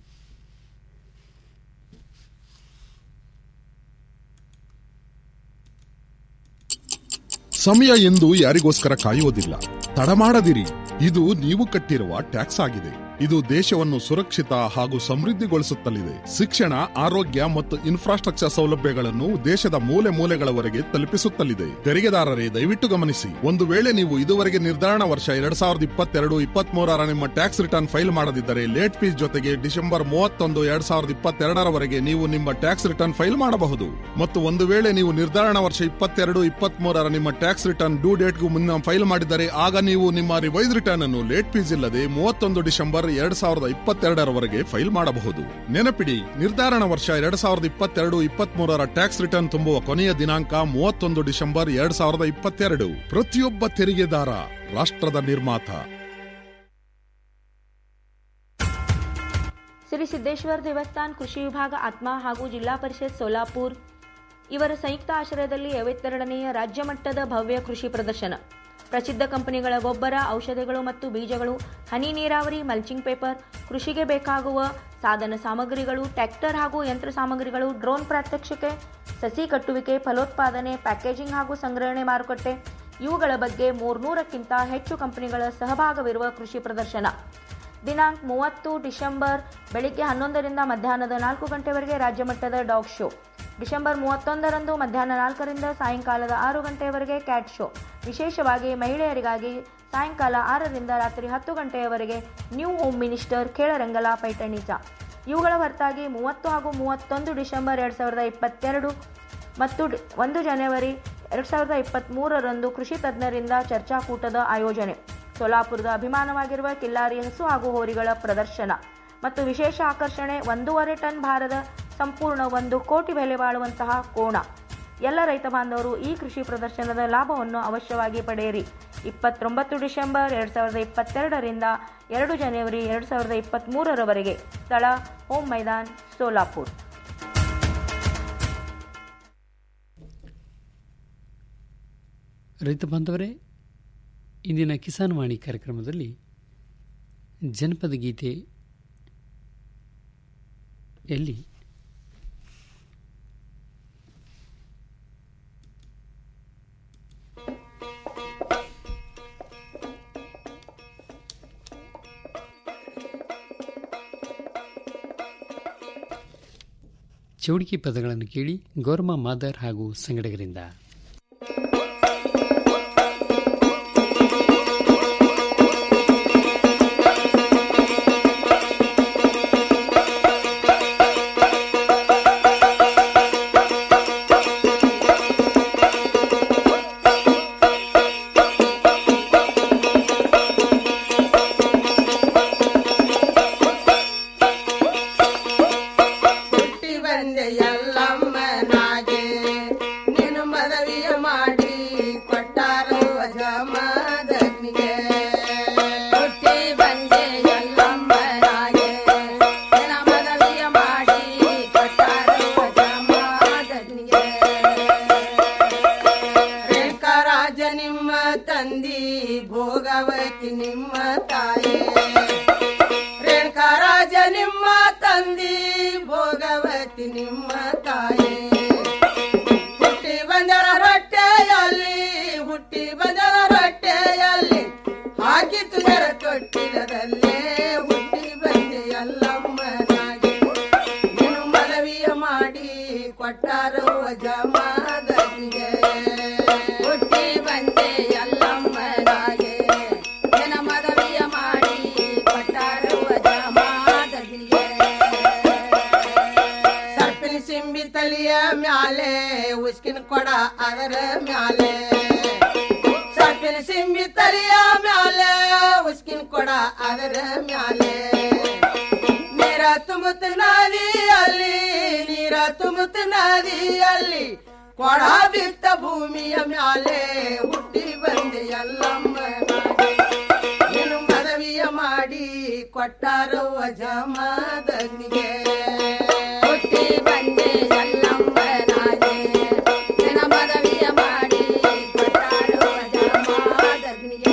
ಸಮಯ ಎಂದು ಯಾರಿಗೋಸ್ಕರ ಕಾಯುವುದಿಲ್ಲ ತಡ ಮಾಡದಿರಿ ಇದು ನೀವು ಕಟ್ಟಿರುವ ಟ್ಯಾಕ್ಸ್ ಆಗಿದೆ ಇದು ದೇಶವನ್ನು ಸುರಕ್ಷಿತ ಹಾಗೂ ಸಮೃದ್ಧಿಗೊಳಿಸುತ್ತಲಿದೆ ಶಿಕ್ಷಣ ಆರೋಗ್ಯ ಮತ್ತು ಇನ್ಫ್ರಾಸ್ಟ್ರಕ್ಚರ್ ಸೌಲಭ್ಯಗಳನ್ನು ದೇಶದ ಮೂಲೆ ಮೂಲೆಗಳವರೆಗೆ ತಲುಪಿಸುತ್ತಲಿದೆ ತೆರಿಗೆದಾರರೇ ದಯವಿಟ್ಟು ಗಮನಿಸಿ ಒಂದು ವೇಳೆ ನೀವು ಇದುವರೆಗೆ ನಿರ್ಧಾರಣ ವರ್ಷ ಎರಡ್ ಸಾವಿರದ ಇಪ್ಪತ್ತೆರಡು ಇಪ್ಪತ್ಮೂರರ ನಿಮ್ಮ ಟ್ಯಾಕ್ಸ್ ರಿಟರ್ನ್ ಫೈಲ್ ಮಾಡದಿದ್ದರೆ ಲೇಟ್ ಫೀಸ್ ಜೊತೆಗೆ ಡಿಸೆಂಬರ್ ಮೂವತ್ತೊಂದು ಎರಡ್ ಸಾವಿರದ ಇಪ್ಪತ್ತೆರಡರವರೆಗೆ ನೀವು ನಿಮ್ಮ ಟ್ಯಾಕ್ಸ್ ರಿಟರ್ನ್ ಫೈಲ್ ಮಾಡಬಹುದು ಮತ್ತು ಒಂದು ವೇಳೆ ನೀವು ನಿರ್ಧಾರಣ ವರ್ಷ ಇಪ್ಪತ್ತೆರಡು ಇಪ್ಪತ್ಮೂರರ ನಿಮ್ಮ ಟ್ಯಾಕ್ಸ್ ರಿಟರ್ನ್ ಡ್ಯೂ ಡೇಟ್ಗೂ ಮುನ್ನ ಫೈಲ್ ಮಾಡಿದರೆ ಆಗ ನೀವು ನಿಮ್ಮ ರಿವೈಸ್ ರಿಟರ್ನ್ ಅನ್ನು ಲೇಟ್ ಫೀಸ್ ಇಲ್ಲದೆ ಮೂವತ್ತೊಂದು ಡಿಸೆಂಬರ್ ಎರಡ್ ಸಾವಿರದ ಇಪ್ಪತ್ತೆರಡರವರೆಗೆ ಫೈಲ್ ಮಾಡಬಹುದು ನೆನಪಿಡಿ ನಿರ್ಧಾರಣ ವರ್ಷ ಎರಡ್ ಸಾವಿರದ ಇಪ್ಪತ್ತೆರಡು ಇಪ್ಪತ್ಮೂರರ ಟ್ಯಾಕ್ಸ್ ರಿಟರ್ನ್ ತುಂಬುವ ಕೊನೆಯ ದಿನಾಂಕ ಮೂವತ್ತೊಂದು ಡಿಸೆಂಬರ್ ಎರಡ್ ಸಾವಿರದ ಇಪ್ಪತ್ತೆರಡು ಪ್ರತಿಯೊಬ್ಬ ತೆರಿಗೆದಾರ ರಾಷ್ಟ್ರದ ನಿರ್ಮಾತ ಶ್ರೀ ಸಿದ್ದೇಶ್ವರ ದೇವಸ್ಥಾನ್ ಕೃಷಿ ವಿಭಾಗ ಆತ್ಮ ಹಾಗೂ ಜಿಲ್ಲಾ ಪರಿಷತ್ ಸೋಲಾಪುರ್ ಇವರ ಸಂಯುಕ್ತ ಆಶ್ರಯದಲ್ಲಿ ಐವತ್ತೆರಡನೆಯ ರಾಜ್ಯ ಮಟ್ಟದ ಭವ್ಯ ಕೃಷಿ ಪ್ರದರ್ಶನ ಪ್ರಸಿದ್ಧ ಕಂಪನಿಗಳ ಗೊಬ್ಬರ ಔಷಧಿಗಳು ಮತ್ತು ಬೀಜಗಳು ಹನಿ ನೀರಾವರಿ ಮಲ್ಚಿಂಗ್ ಪೇಪರ್ ಕೃಷಿಗೆ ಬೇಕಾಗುವ ಸಾಧನ ಸಾಮಗ್ರಿಗಳು ಟ್ರ್ಯಾಕ್ಟರ್ ಹಾಗೂ ಯಂತ್ರ ಸಾಮಗ್ರಿಗಳು ಡ್ರೋನ್ ಪ್ರಾತ್ಯಕ್ಷಿಕೆ ಸಸಿ ಕಟ್ಟುವಿಕೆ ಫಲೋತ್ಪಾದನೆ ಪ್ಯಾಕೇಜಿಂಗ್ ಹಾಗೂ ಸಂಗ್ರಹಣೆ ಮಾರುಕಟ್ಟೆ ಇವುಗಳ ಬಗ್ಗೆ ಮೂರ್ನೂರಕ್ಕಿಂತ ಹೆಚ್ಚು ಕಂಪನಿಗಳ ಸಹಭಾಗವಿರುವ ಕೃಷಿ ಪ್ರದರ್ಶನ ದಿನಾಂಕ ಮೂವತ್ತು ಡಿಸೆಂಬರ್ ಬೆಳಿಗ್ಗೆ ಹನ್ನೊಂದರಿಂದ ಮಧ್ಯಾಹ್ನದ ನಾಲ್ಕು ಗಂಟೆವರೆಗೆ ರಾಜ್ಯ ಮಟ್ಟದ ಡಾಗ್ ಶೋ ಡಿಸೆಂಬರ್ ಮೂವತ್ತೊಂದರಂದು ಮಧ್ಯಾಹ್ನ ನಾಲ್ಕರಿಂದ ಸಾಯಂಕಾಲದ ಆರು ಗಂಟೆಯವರೆಗೆ ಕ್ಯಾಟ್ ಶೋ ವಿಶೇಷವಾಗಿ ಮಹಿಳೆಯರಿಗಾಗಿ ಸಾಯಂಕಾಲ ಆರರಿಂದ ರಾತ್ರಿ ಹತ್ತು ಗಂಟೆಯವರೆಗೆ ನ್ಯೂ ಹೋಮ್ ಮಿನಿಸ್ಟರ್ ಖೇಳರಂಗಲ ಪೈಠಣಿಚ ಇವುಗಳ ಹೊರತಾಗಿ ಮೂವತ್ತು ಹಾಗೂ ಮೂವತ್ತೊಂದು ಡಿಸೆಂಬರ್ ಎರಡು ಸಾವಿರದ ಇಪ್ಪತ್ತೆರಡು ಮತ್ತು ಡಿ- ಒಂದು ಜನವರಿ ಎರಡು ಸಾವಿರದ ಇಪ್ಪತ್ತ್ಮೂರರಂದು ಕೃಷಿ ತಜ್ಞರಿಂದ ಚರ್ಚಾಕೂಟದ ಆಯೋಜನೆ ಸೋಲಾಪುರದ ಅಭಿಮಾನವಾಗಿರುವ ಕಿಲ್ಲಾರಿ ಹಸು ಹಾಗೂ ಹೋರಿಗಳ ಪ್ರದರ್ಶನ ಮತ್ತು ವಿಶೇಷ ಆಕರ್ಷಣೆ ಒಂದೂವರೆ ಟನ್ ಭಾರದ ಸಂಪೂರ್ಣ ಒಂದು ಕೋಟಿ ಬೆಲೆ ಬಾಳುವಂತಹ ಕೋಣ ಎಲ್ಲ ರೈತ ಬಾಂಧವರು ಈ ಕೃಷಿ ಪ್ರದರ್ಶನದ ಲಾಭವನ್ನು ಅವಶ್ಯವಾಗಿ ಪಡೆಯಿರಿ ಇಪ್ಪತ್ತೊಂಬತ್ತು ಡಿಸೆಂಬರ್ ಎರಡು ಸಾವಿರದ ಇಪ್ಪತ್ತೆರಡರಿಂದ ಎರಡು ಜನವರಿ ಎರಡು ಸಾವಿರದ ಇಪ್ಪತ್ತ್ಮೂರರವರೆಗೆ ಸ್ಥಳ ಹೋಮ್ ಮೈದಾನ್ ಸೋಲಾಪುರ್ ರೈತ ಬಾಂಧವರೇ ಇಂದಿನ ಕಿಸಾನ್ ವಾಣಿ ಕಾರ್ಯಕ್ರಮದಲ್ಲಿ ಜನಪದ ಗೀತೆ ಎಲ್ಲಿ ಚೌಡಿಕೆ ಪದಗಳನ್ನು ಕೇಳಿ ಗೌರಮ್ಮ ಮಾದರ್ ಹಾಗೂ ಸಂಗಡಿಗರಿಂದ ಹುಟ್ಟಿ ಬಂದೆ ಎಲ್ಲಮ್ಮನಾಗೆ ನೀನು ಮದವಿಯ ಮಾಡಿ ಕೊಟ್ಟಾರು ಅಜಮದಗ್ನಿಗೆ ಹುಟ್ಟಿ ಬಂದೆ ಎಲ್ಲಮ್ಮನಾಗೆ ನಿನ್ನ ಮದವಿಯ ಮಾಡಿ ಕೊಟ್ಟಾರು ಅಜಮದಗ್ನಿಗೆ ರೇಖಾರಾಜ ನಿಮ್ಮ ತಂದಿ ಭೋಗವತಿ ನಿಮ್ಮ ತಾಯಿ ರೇಣುಕರಾಜ ನಿಮ್ಮ ತಂದಿ ಭೋಗವತಿ ನಿಮ್ಮ ತಾಯಿ ಹುಟ್ಟಿ ಬಂದರ ರೊಟ್ಟೆಯಲ್ಲಿ ಹುಟ್ಟಿ ಬಂದರ ರೊಟ್ಟೆಯಲ್ಲಿ ಹಾಕಿ ತುದರ ತೊಟ್ಟಿಲದಲ್ಲೇ ಹುಟ್ಟಿ ಬಂದೆ ಎಲ್ಲಮ್ಮನಾಗಿ ನೀನು ಮನವಿಯ ಮಾಡಿ ಕೊಟ್ಟಾರೋ ಜಮಾದನಿಗೆ ಹುಟ್ಟಿ ಬಂದೆ ಎಲ್ಲಮ್ಮನಾಗೆ ನಿನ್ನ ಮನವಿಯ ಮಾಡಿ ಕೊಟ್ಟಾರೋ ಜಮಾದನಿಗೆ ಸರ್ಪಿನ ಸಿಂಬಿ ತಲಿಯ ಮ್ಯಾಲೆ ಉಸ್ಕಿನ ಕೊಡ ಅದರ ಮ್ಯಾಲೆ ಸರ್ಪಿನ ಸಿಂಬಿ ತಲಿಯ ಮ್ಯಾಲೆ ಉಸ್ಕಿನ ಕೊಡ ಅದರ ಮ್ಯಾಲೆ ನೀರ ತುಂಬುತ್ತ ನದಿಯಲ್ಲಿ ನೀರ ತುಂಬುತ್ತ ನದಿಯಲ್ಲಿ ಕೊಡ ಬಿತ್ತ ಭೂಮಿಯ ಮ್ಯಾಲೆ ಹುಟ್ಟಿ ಬಂದೆ ಎಲ್ಲಮ್ಮ ನೀನು ಮನವಿಯ ಮಾಡಿ ಕೊಟ್ಟಾರೋ ಜಮಾದನಿಗೆ ಹುಟ್ಟಿ ಬಂದೆ ಎಲ್ಲಮ್ಮನಾಗೆ ನಿನ್ನ ಮನವಿಯ ಮಾಡಿ ಕೊಟ್ಟಾರೋ ಜಮಾದನಿಗೆ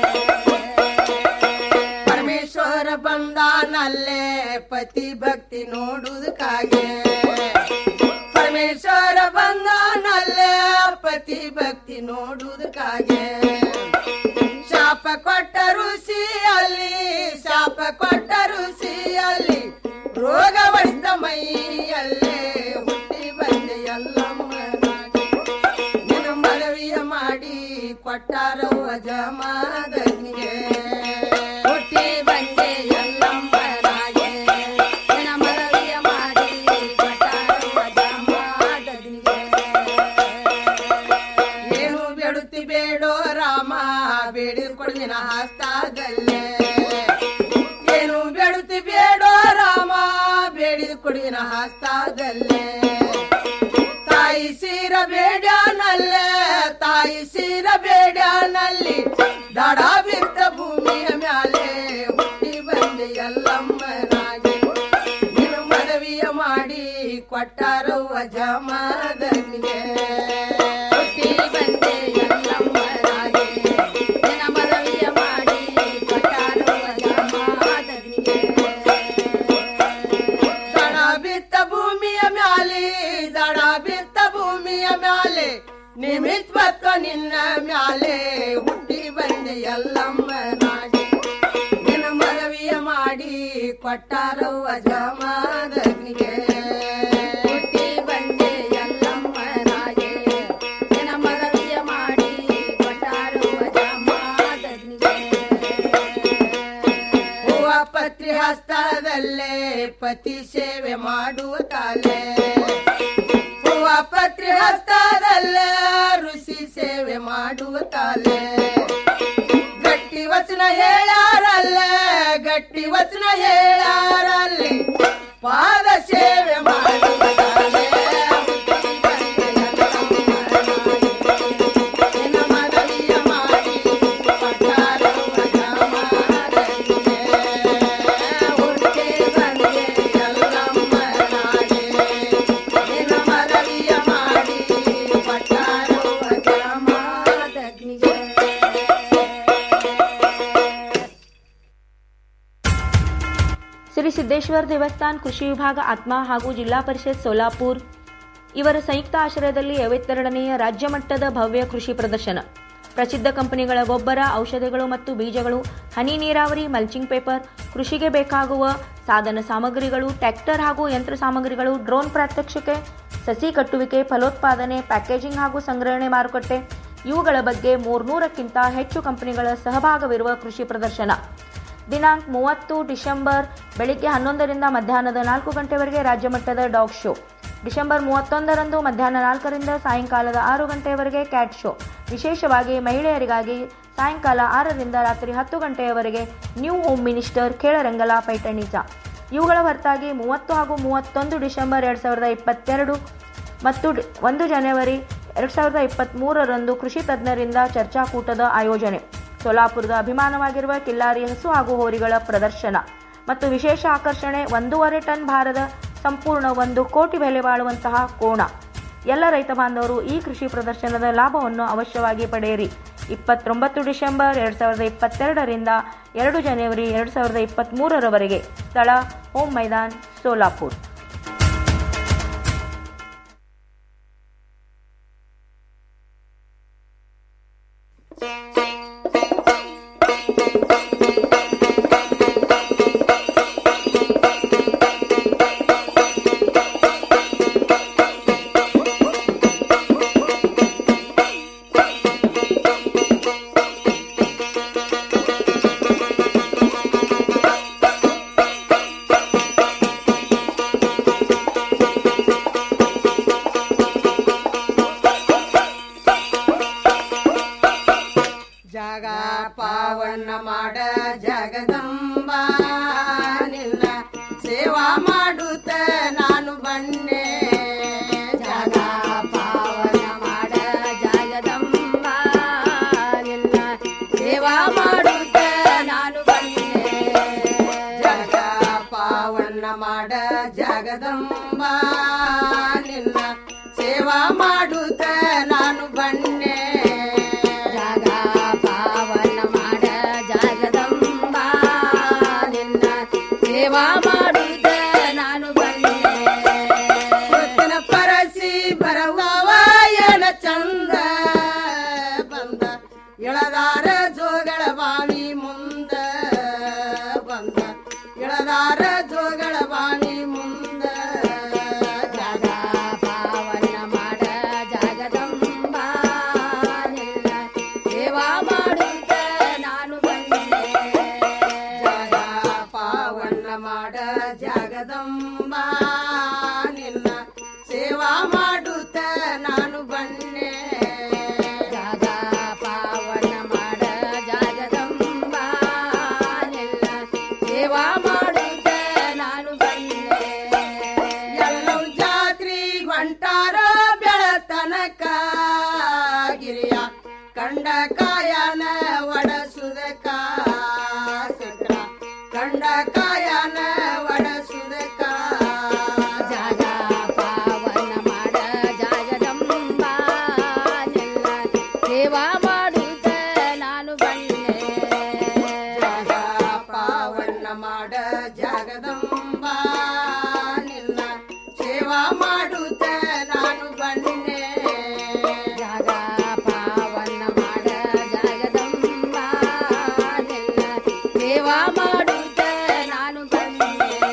ಪರಮೇಶ್ವರ ಬಂದಾನಲ್ಲೇ ಪತಿ ಭಕ್ತಿ ನೋಡುವುದಕ್ಕಾಗೆ ಪರಮೇಶ್ವರ ಬಂದಾನಲ್ಲೇ ಪತಿ ಭಕ್ತಿ ನೋಡುವುದಕ್ಕಾಗೆ ಶಾಪ ಕೊಟ್ಟ ಋಷಿಯಲ್ಲಿ ಶಾಪ ಕೊಟ್ಟ ಋಷಿಯಲ್ಲಿ ರೋಗ ಹೊಡೆದ ಮೈಯಲ್ಲೇ ಹುಟ್ಟಿ ಬಂದೆ ಎಲ್ಲಮ್ಮನಾಗಿ ನಿನ್ನ ಮನವಿಯ ಮಾಡಿ ಕೊಟ್ಟಾರೋ ಜಮಾದನಿಗೆ ಹುಟ್ಟಿ ಬಂದೆ ಎಲ್ಲಮ್ಮನಾಗೆ ನಿನ್ನ ಮನವಿಯ ಮಾಡಿ ಕೊಟ್ಟಾರೋ ಜಮಾದನಿಗೆ ಏನು ಬೇಡುತ್ತಿ ಬೇಡೋ ರಾಮ ಬೇಡಿದ ಕೊಡ್ದಿನ ಹಸ್ತಾದಲ್ಲೇ ಏನು ಬೇಡುತ್ತಿ ಬೇಡೋ ರಾಮ ಬೇಡಿದ ಕೊಡಿನ ಹಸ್ತಾದಲ್ಲೇ ತಾಯಿ ಸೀರ ಬೇಡ್ಯಾನಲ್ಲೇ ತಾಯಿ ಸೀರ ಬೇಡ್ಯಾನಲ್ಲಿ ದಡ ಬಿದ್ದ ಭೂಮಿಯ ಮ್ಯಾಲೆ ಹುಟ್ಟಿ ಬಂದೆ ಎಲ್ಲಮ್ಮನಾಗಿ ನೀನು ಮನವಿಯ ಮಾಡಿ ಕೊಟ್ಟಾರೋ ಜಮಾದನಿಗೆ ಹುಟ್ಟಿ ಬಂದೆ ಎಲ್ಲಮ್ಮನಾಗಿ ನಿನ್ನ ಮನವಿಯ ಮಾಡಿ ಕೊಟ್ಟಾರೋ ಜಮಾದನಿಗೆ ದಡ ಬಿತ್ತ ಭೂಮಿಯ ಮ್ಯಾಲೆ ದಡ ಬಿತ್ತ ಭೂಮಿಯ ಮ್ಯಾಲೆ ನಿಮಿತ್ ಬತ್ತ ನಿನ್ನ ಮ್ಯಾಲೆ ಹುಟ್ಟಿ ಬಂದೆ ಎಲ್ಲಮ್ಮನಾಗಿ ನಿನ್ನ ಮನವಿಯ ಮಾಡಿ ಕೊಟ್ಟಾರೋ ಜಮಾದನಿಗೆ ಹುಟ್ಟಿ ಬಂದೆ ಎಲ್ಲಮ್ಮನಾಗೆ ನಿನ್ನ ಮನವಿಯ ಮಾಡಿ ಕೊಟ್ಟಾರೋ ಜಮಾದನಿಗೆ ಹೂವ ಪತ್ರಿ ಪತ್ರಿ ಹಸ್ತದಲ್ಲೇ ಪತಿ ಸೇವೆ ಮಾಡುವ ತಾಲೆ ಹೂವ ಪತ್ರಿ ಹಸ್ತದಲ್ಲೇ ಋಷಿ ಸೇವೆ ಮಾಡುವ ತಾಲೆ ಗಟ್ಟಿ ವಚನ ಹೇಳಾರಲ್ಲ ಗಟ್ಟಿ ವಚನ ಹೇಳಾರಲ್ಲಿ ಪಾದ ಸೇವೆ ಮಾಡುವ ತಾಲೆ ನಿನ್ನ ಮನವಿಯ ಮಾಡಿ ಪಟ್ಟಾರವ ಜಮಾಡಲಿಗೆ. ಹುಟ್ಟಿ ಬಂದೆ ಎಲ್ಲಮ್ಮನಾಗೆ. ನಿನ್ನ ಮನವಿಯ ಮಾಡಿ ಪಟ್ಟಾರವ ಜಮಾಡಲಿಗೆ. ಶ್ರೀ ಸಿದ್ದೇಶ್ವರ ದೇವಸ್ಥಾನ ಕೃಷಿ ವಿಭಾಗ ಆತ್ಮ ಹಾಗೂ ಜಿಲ್ಲಾ ಪರಿಷತ್ ಸೋಲಾಪುರ್ ಇವರ ಸಂಯುಕ್ತ ಆಶ್ರಯದಲ್ಲಿ ಐವತ್ತೆರಡನೆಯ ರಾಜ್ಯ ಮಟ್ಟದ ಭವ್ಯ ಕೃಷಿ ಪ್ರದರ್ಶನ ಪ್ರಸಿದ್ಧ ಕಂಪನಿಗಳ ಗೊಬ್ಬರ ಔಷಧಿಗಳು ಮತ್ತು ಬೀಜಗಳು ಹನಿ ನೀರಾವರಿ ಮಲ್ಚಿಂಗ್ ಪೇಪರ್ ಕೃಷಿಗೆ ಬೇಕಾಗುವ ಸಾಧನ ಸಾಮಗ್ರಿಗಳು ಟ್ರ್ಯಾಕ್ಟರ್ ಹಾಗೂ ಯಂತ್ರ ಸಾಮಗ್ರಿಗಳು ಡ್ರೋನ್ ಪ್ರಾತ್ಯಕ್ಷಿಕೆ ಸಸಿ ಕಟ್ಟುವಿಕೆ ಫಲೋತ್ಪಾದನೆ ಪ್ಯಾಕೇಜಿಂಗ್ ಹಾಗೂ ಸಂಗ್ರಹಣೆ ಮಾರುಕಟ್ಟೆ ಇವುಗಳ ಬಗ್ಗೆ ಮೂರ್ನೂರಕ್ಕಿಂತ ಹೆಚ್ಚು ಕಂಪನಿಗಳ ಸಹಭಾಗವಿರುವ ಕೃಷಿ ಪ್ರದರ್ಶನ ದಿನಾಂಕ ಮೂವತ್ತು ಡಿಸೆಂಬರ್ ಬೆಳಿಗ್ಗೆ ಹನ್ನೊಂದರಿಂದ ಮಧ್ಯಾಹ್ನದ ನಾಲ್ಕು ಗಂಟೆವರೆಗೆ ರಾಜ್ಯ ಮಟ್ಟದ ಡಾಗ್ ಶೋ ಡಿಸೆಂಬರ್ ಮೂವತ್ತೊಂದರಂದು ಮಧ್ಯಾಹ್ನ ನಾಲ್ಕರಿಂದ ಸಾಯಂಕಾಲದ ಆರು ಗಂಟೆಯವರೆಗೆ ಕ್ಯಾಟ್ ಶೋ ವಿಶೇಷವಾಗಿ ಮಹಿಳೆಯರಿಗಾಗಿ ಸಾಯಂಕಾಲ ಆರರಿಂದ ರಾತ್ರಿ ಹತ್ತು ಗಂಟೆಯವರೆಗೆ ನ್ಯೂ ಹೋಮ್ ಮಿನಿಸ್ಟರ್ ಖೇಳರಂಗಲ ಪೈಠಣಿಸ ಇವುಗಳ ಹೊರತಾಗಿ ಮೂವತ್ತು ಹಾಗೂ ಮೂವತ್ತೊಂದು ಡಿಸೆಂಬರ್ ಎರಡು ಸಾವಿರದ ಇಪ್ಪತ್ತೆರಡು ಮತ್ತು ಡಿ- ಒಂದು ಜನವರಿ ಎರಡು ಸಾವಿರದ ಇಪ್ಪತ್ತ್ಮೂರರಂದು ಕೃಷಿ ತಜ್ಞರಿಂದ ಚರ್ಚಾಕೂಟದ ಆಯೋಜನೆ ಸೋಲಾಪುರದ ಅಭಿಮಾನವಾಗಿರುವ ಕಿಲ್ಲಾರಿ ಹಸು ಹಾಗೂ ಹೋರಿಗಳ ಪ್ರದರ್ಶನ ಮತ್ತು ವಿಶೇಷ ಆಕರ್ಷಣೆ ಒಂದೂವರೆ ಟನ್ ಭಾರದ ಸಂಪೂರ್ಣ ಒಂದು ಕೋಟಿ ಬೆಲೆ ಬಾಳುವಂತಹ ಕೋಣ ಎಲ್ಲ ರೈತ ಬಾಂಧವರು ಈ ಕೃಷಿ ಪ್ರದರ್ಶನದ ಲಾಭವನ್ನು ಅವಶ್ಯವಾಗಿ ಪಡೆಯಿರಿ ಇಪ್ಪತ್ತೊಂಬತ್ತು ಡಿಸೆಂಬರ್ ಎರಡು ಸಾವಿರದ ಇಪ್ಪತ್ತೆರಡರಿಂದ ಎರಡು ಜನವರಿ ಎರಡು ಸಾವಿರದ ಇಪ್ಪತ್ತ್ಮೂರರವರೆಗೆ ಸ್ಥಳ ಹೋಮ್ ಮೈದಾನ್ ಸೋಲಾಪುರ್ ಜಗ ಪಾವನ ಮಾಡ ಜಗದಂಬ ನಿನ್ನ ಸೇವಾ ಮಾಡುತ್ತ ನಾನು ಬನ್ನೆ ಜಗ ಪಾವನ ಮಾಡ ಜಗದಂಬ ನಿನ್ನ ಸೇವಾ ಮಾಡುತ್ತ ನಾನು ಬನ್ನೆ ಜಗ ಪಾವನ ಮಾಡ ಜಗದಂಬ ನಿನ್ನ ಸೇವಾ ಮಾಡುತ್ತ ನಾನು ಬನ್ನೆ ಜಗ ಪಾವನ ಮಾಡ ಜಗದಂಬ ನಿನ್ನ ಸೇವಾ ಮಾಡುತ್ತ ನಾನು ಬನ್ನೆ ಕೃಷ್ಣ ಪರಸಿ ಬರವವ ಏನ ಚಂದ ಬಂದ ಎಳದಾರ ಜೋಗಳ ಬಾವಿ ಮುಂದ ಬಂದ ಎಳದಾರ ಜೋಗಳ ಬಾವಿ ಮುಂದ ಜಗ ಪಾವನ ಮಾಡ ಜಗದಂಬ ನಿನ್ನ ಸೇವಾ ಮಾಡುತ್ತ ನಾನು ಬಂದೆ ಜಗ ಪಾವನ ಮಾಡ ಜಗದಂಬ ನಿನ್ನ ಸೇವಾ ಮಾಡುತ್ತ ನಾನು ಬನ್ನೆ ಜಗ ಪಾವನ ಮಾಡ ಜಗದಂಬ ನಿನ್ನ ಸೇವಾ ಮಾಡುತ್ತ ನಾನು ಬನ್ನೆ ಎಲ್ಲವೂ ಜಾತ್ರಿ ಹೊಂಟಾರ ಬೆಳತನಕ ಗಿರಿಯ ಕಂಡ ಕಾಯನ ಒಡಸುದಕ ಸುಡ್ರ ಕಂಡ ಕಾಯನ ಒಡಸುದಕ ಜಗ ಪಾವನ ಮಾಡ ಜಗದಂಬ ನಿನ್ನ ಸೇವಾ ಮಾಡುತ್ತ ನಾನು ಬನ್ನೆ ಜಗ ಪಾವನ ಮಾಡ ಜಗದಂಬ ನಿನ್ನ ಸೇವಾ ಮಾಡುತ್ತ ನಾನು ಬನ್ನೆ ಜಗ ಪಾವನ ಮಾಡ ಜಗದಂಬ ನಿನ್ನ ಸೇವಾ ಮಾಡುತ್ತ ನಾನು ಬನ್ನೆ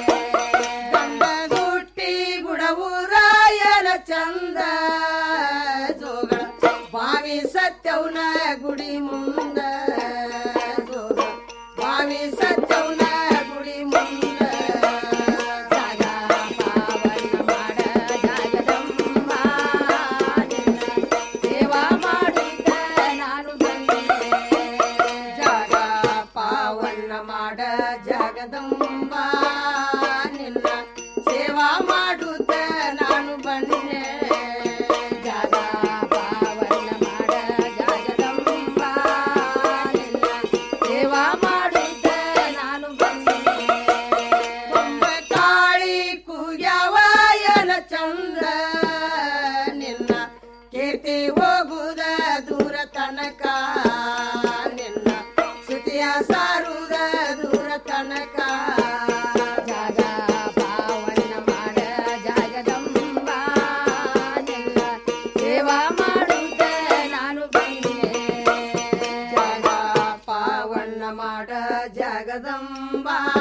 ಗಂಡಗುಟ್ಟಿ ಗುಡವುರಾಯನ ಚಂದ ಜೋಗಳ ಬಾವಿ ಸತ್ಯವನ ಗುಡಿ ಮುಂದ ಜೋಗ ಬಾವಿ ಸತ್ಯವನ ಗುಡಿ ಮುಂದ ಜಗದಂಬ ನಿನ್ನ ಸೇವಾ ಮಾಡುತ್ತ ನಾನು ಬನ್ನೆ ಜಗ ಪಾವನ ಮಾಡ ಜಗದಂಬ ನಿನ್ನ ಸೇವಾ ಮಾಡುತ್ತ ನಾನು ಬನ್ನೆ ಬೊಂಬೆ ತಾಳಿ ಕುಗ್ಯಾವಯನ ಚಂದ್ರ ನಿನ್ನ ಕೀರ್ತಿ ಹೋಗುದ ದೂರ ತನಕ ನಿನ್ನ ಸ್ತುತಿಯ ಸಾರುದ ದೂರ ತನಕ ಜಾಗ ಪಾವನ ಮಾಡ ಜಾಗದಂಬ ನಿನ್ನ ಸೇವಾ ಮಾಡುತ್ತ ನಾನು ಬಂದೆ ಜಾಗ ಪಾವನ ಮಾಡ ಜಗದಂಬ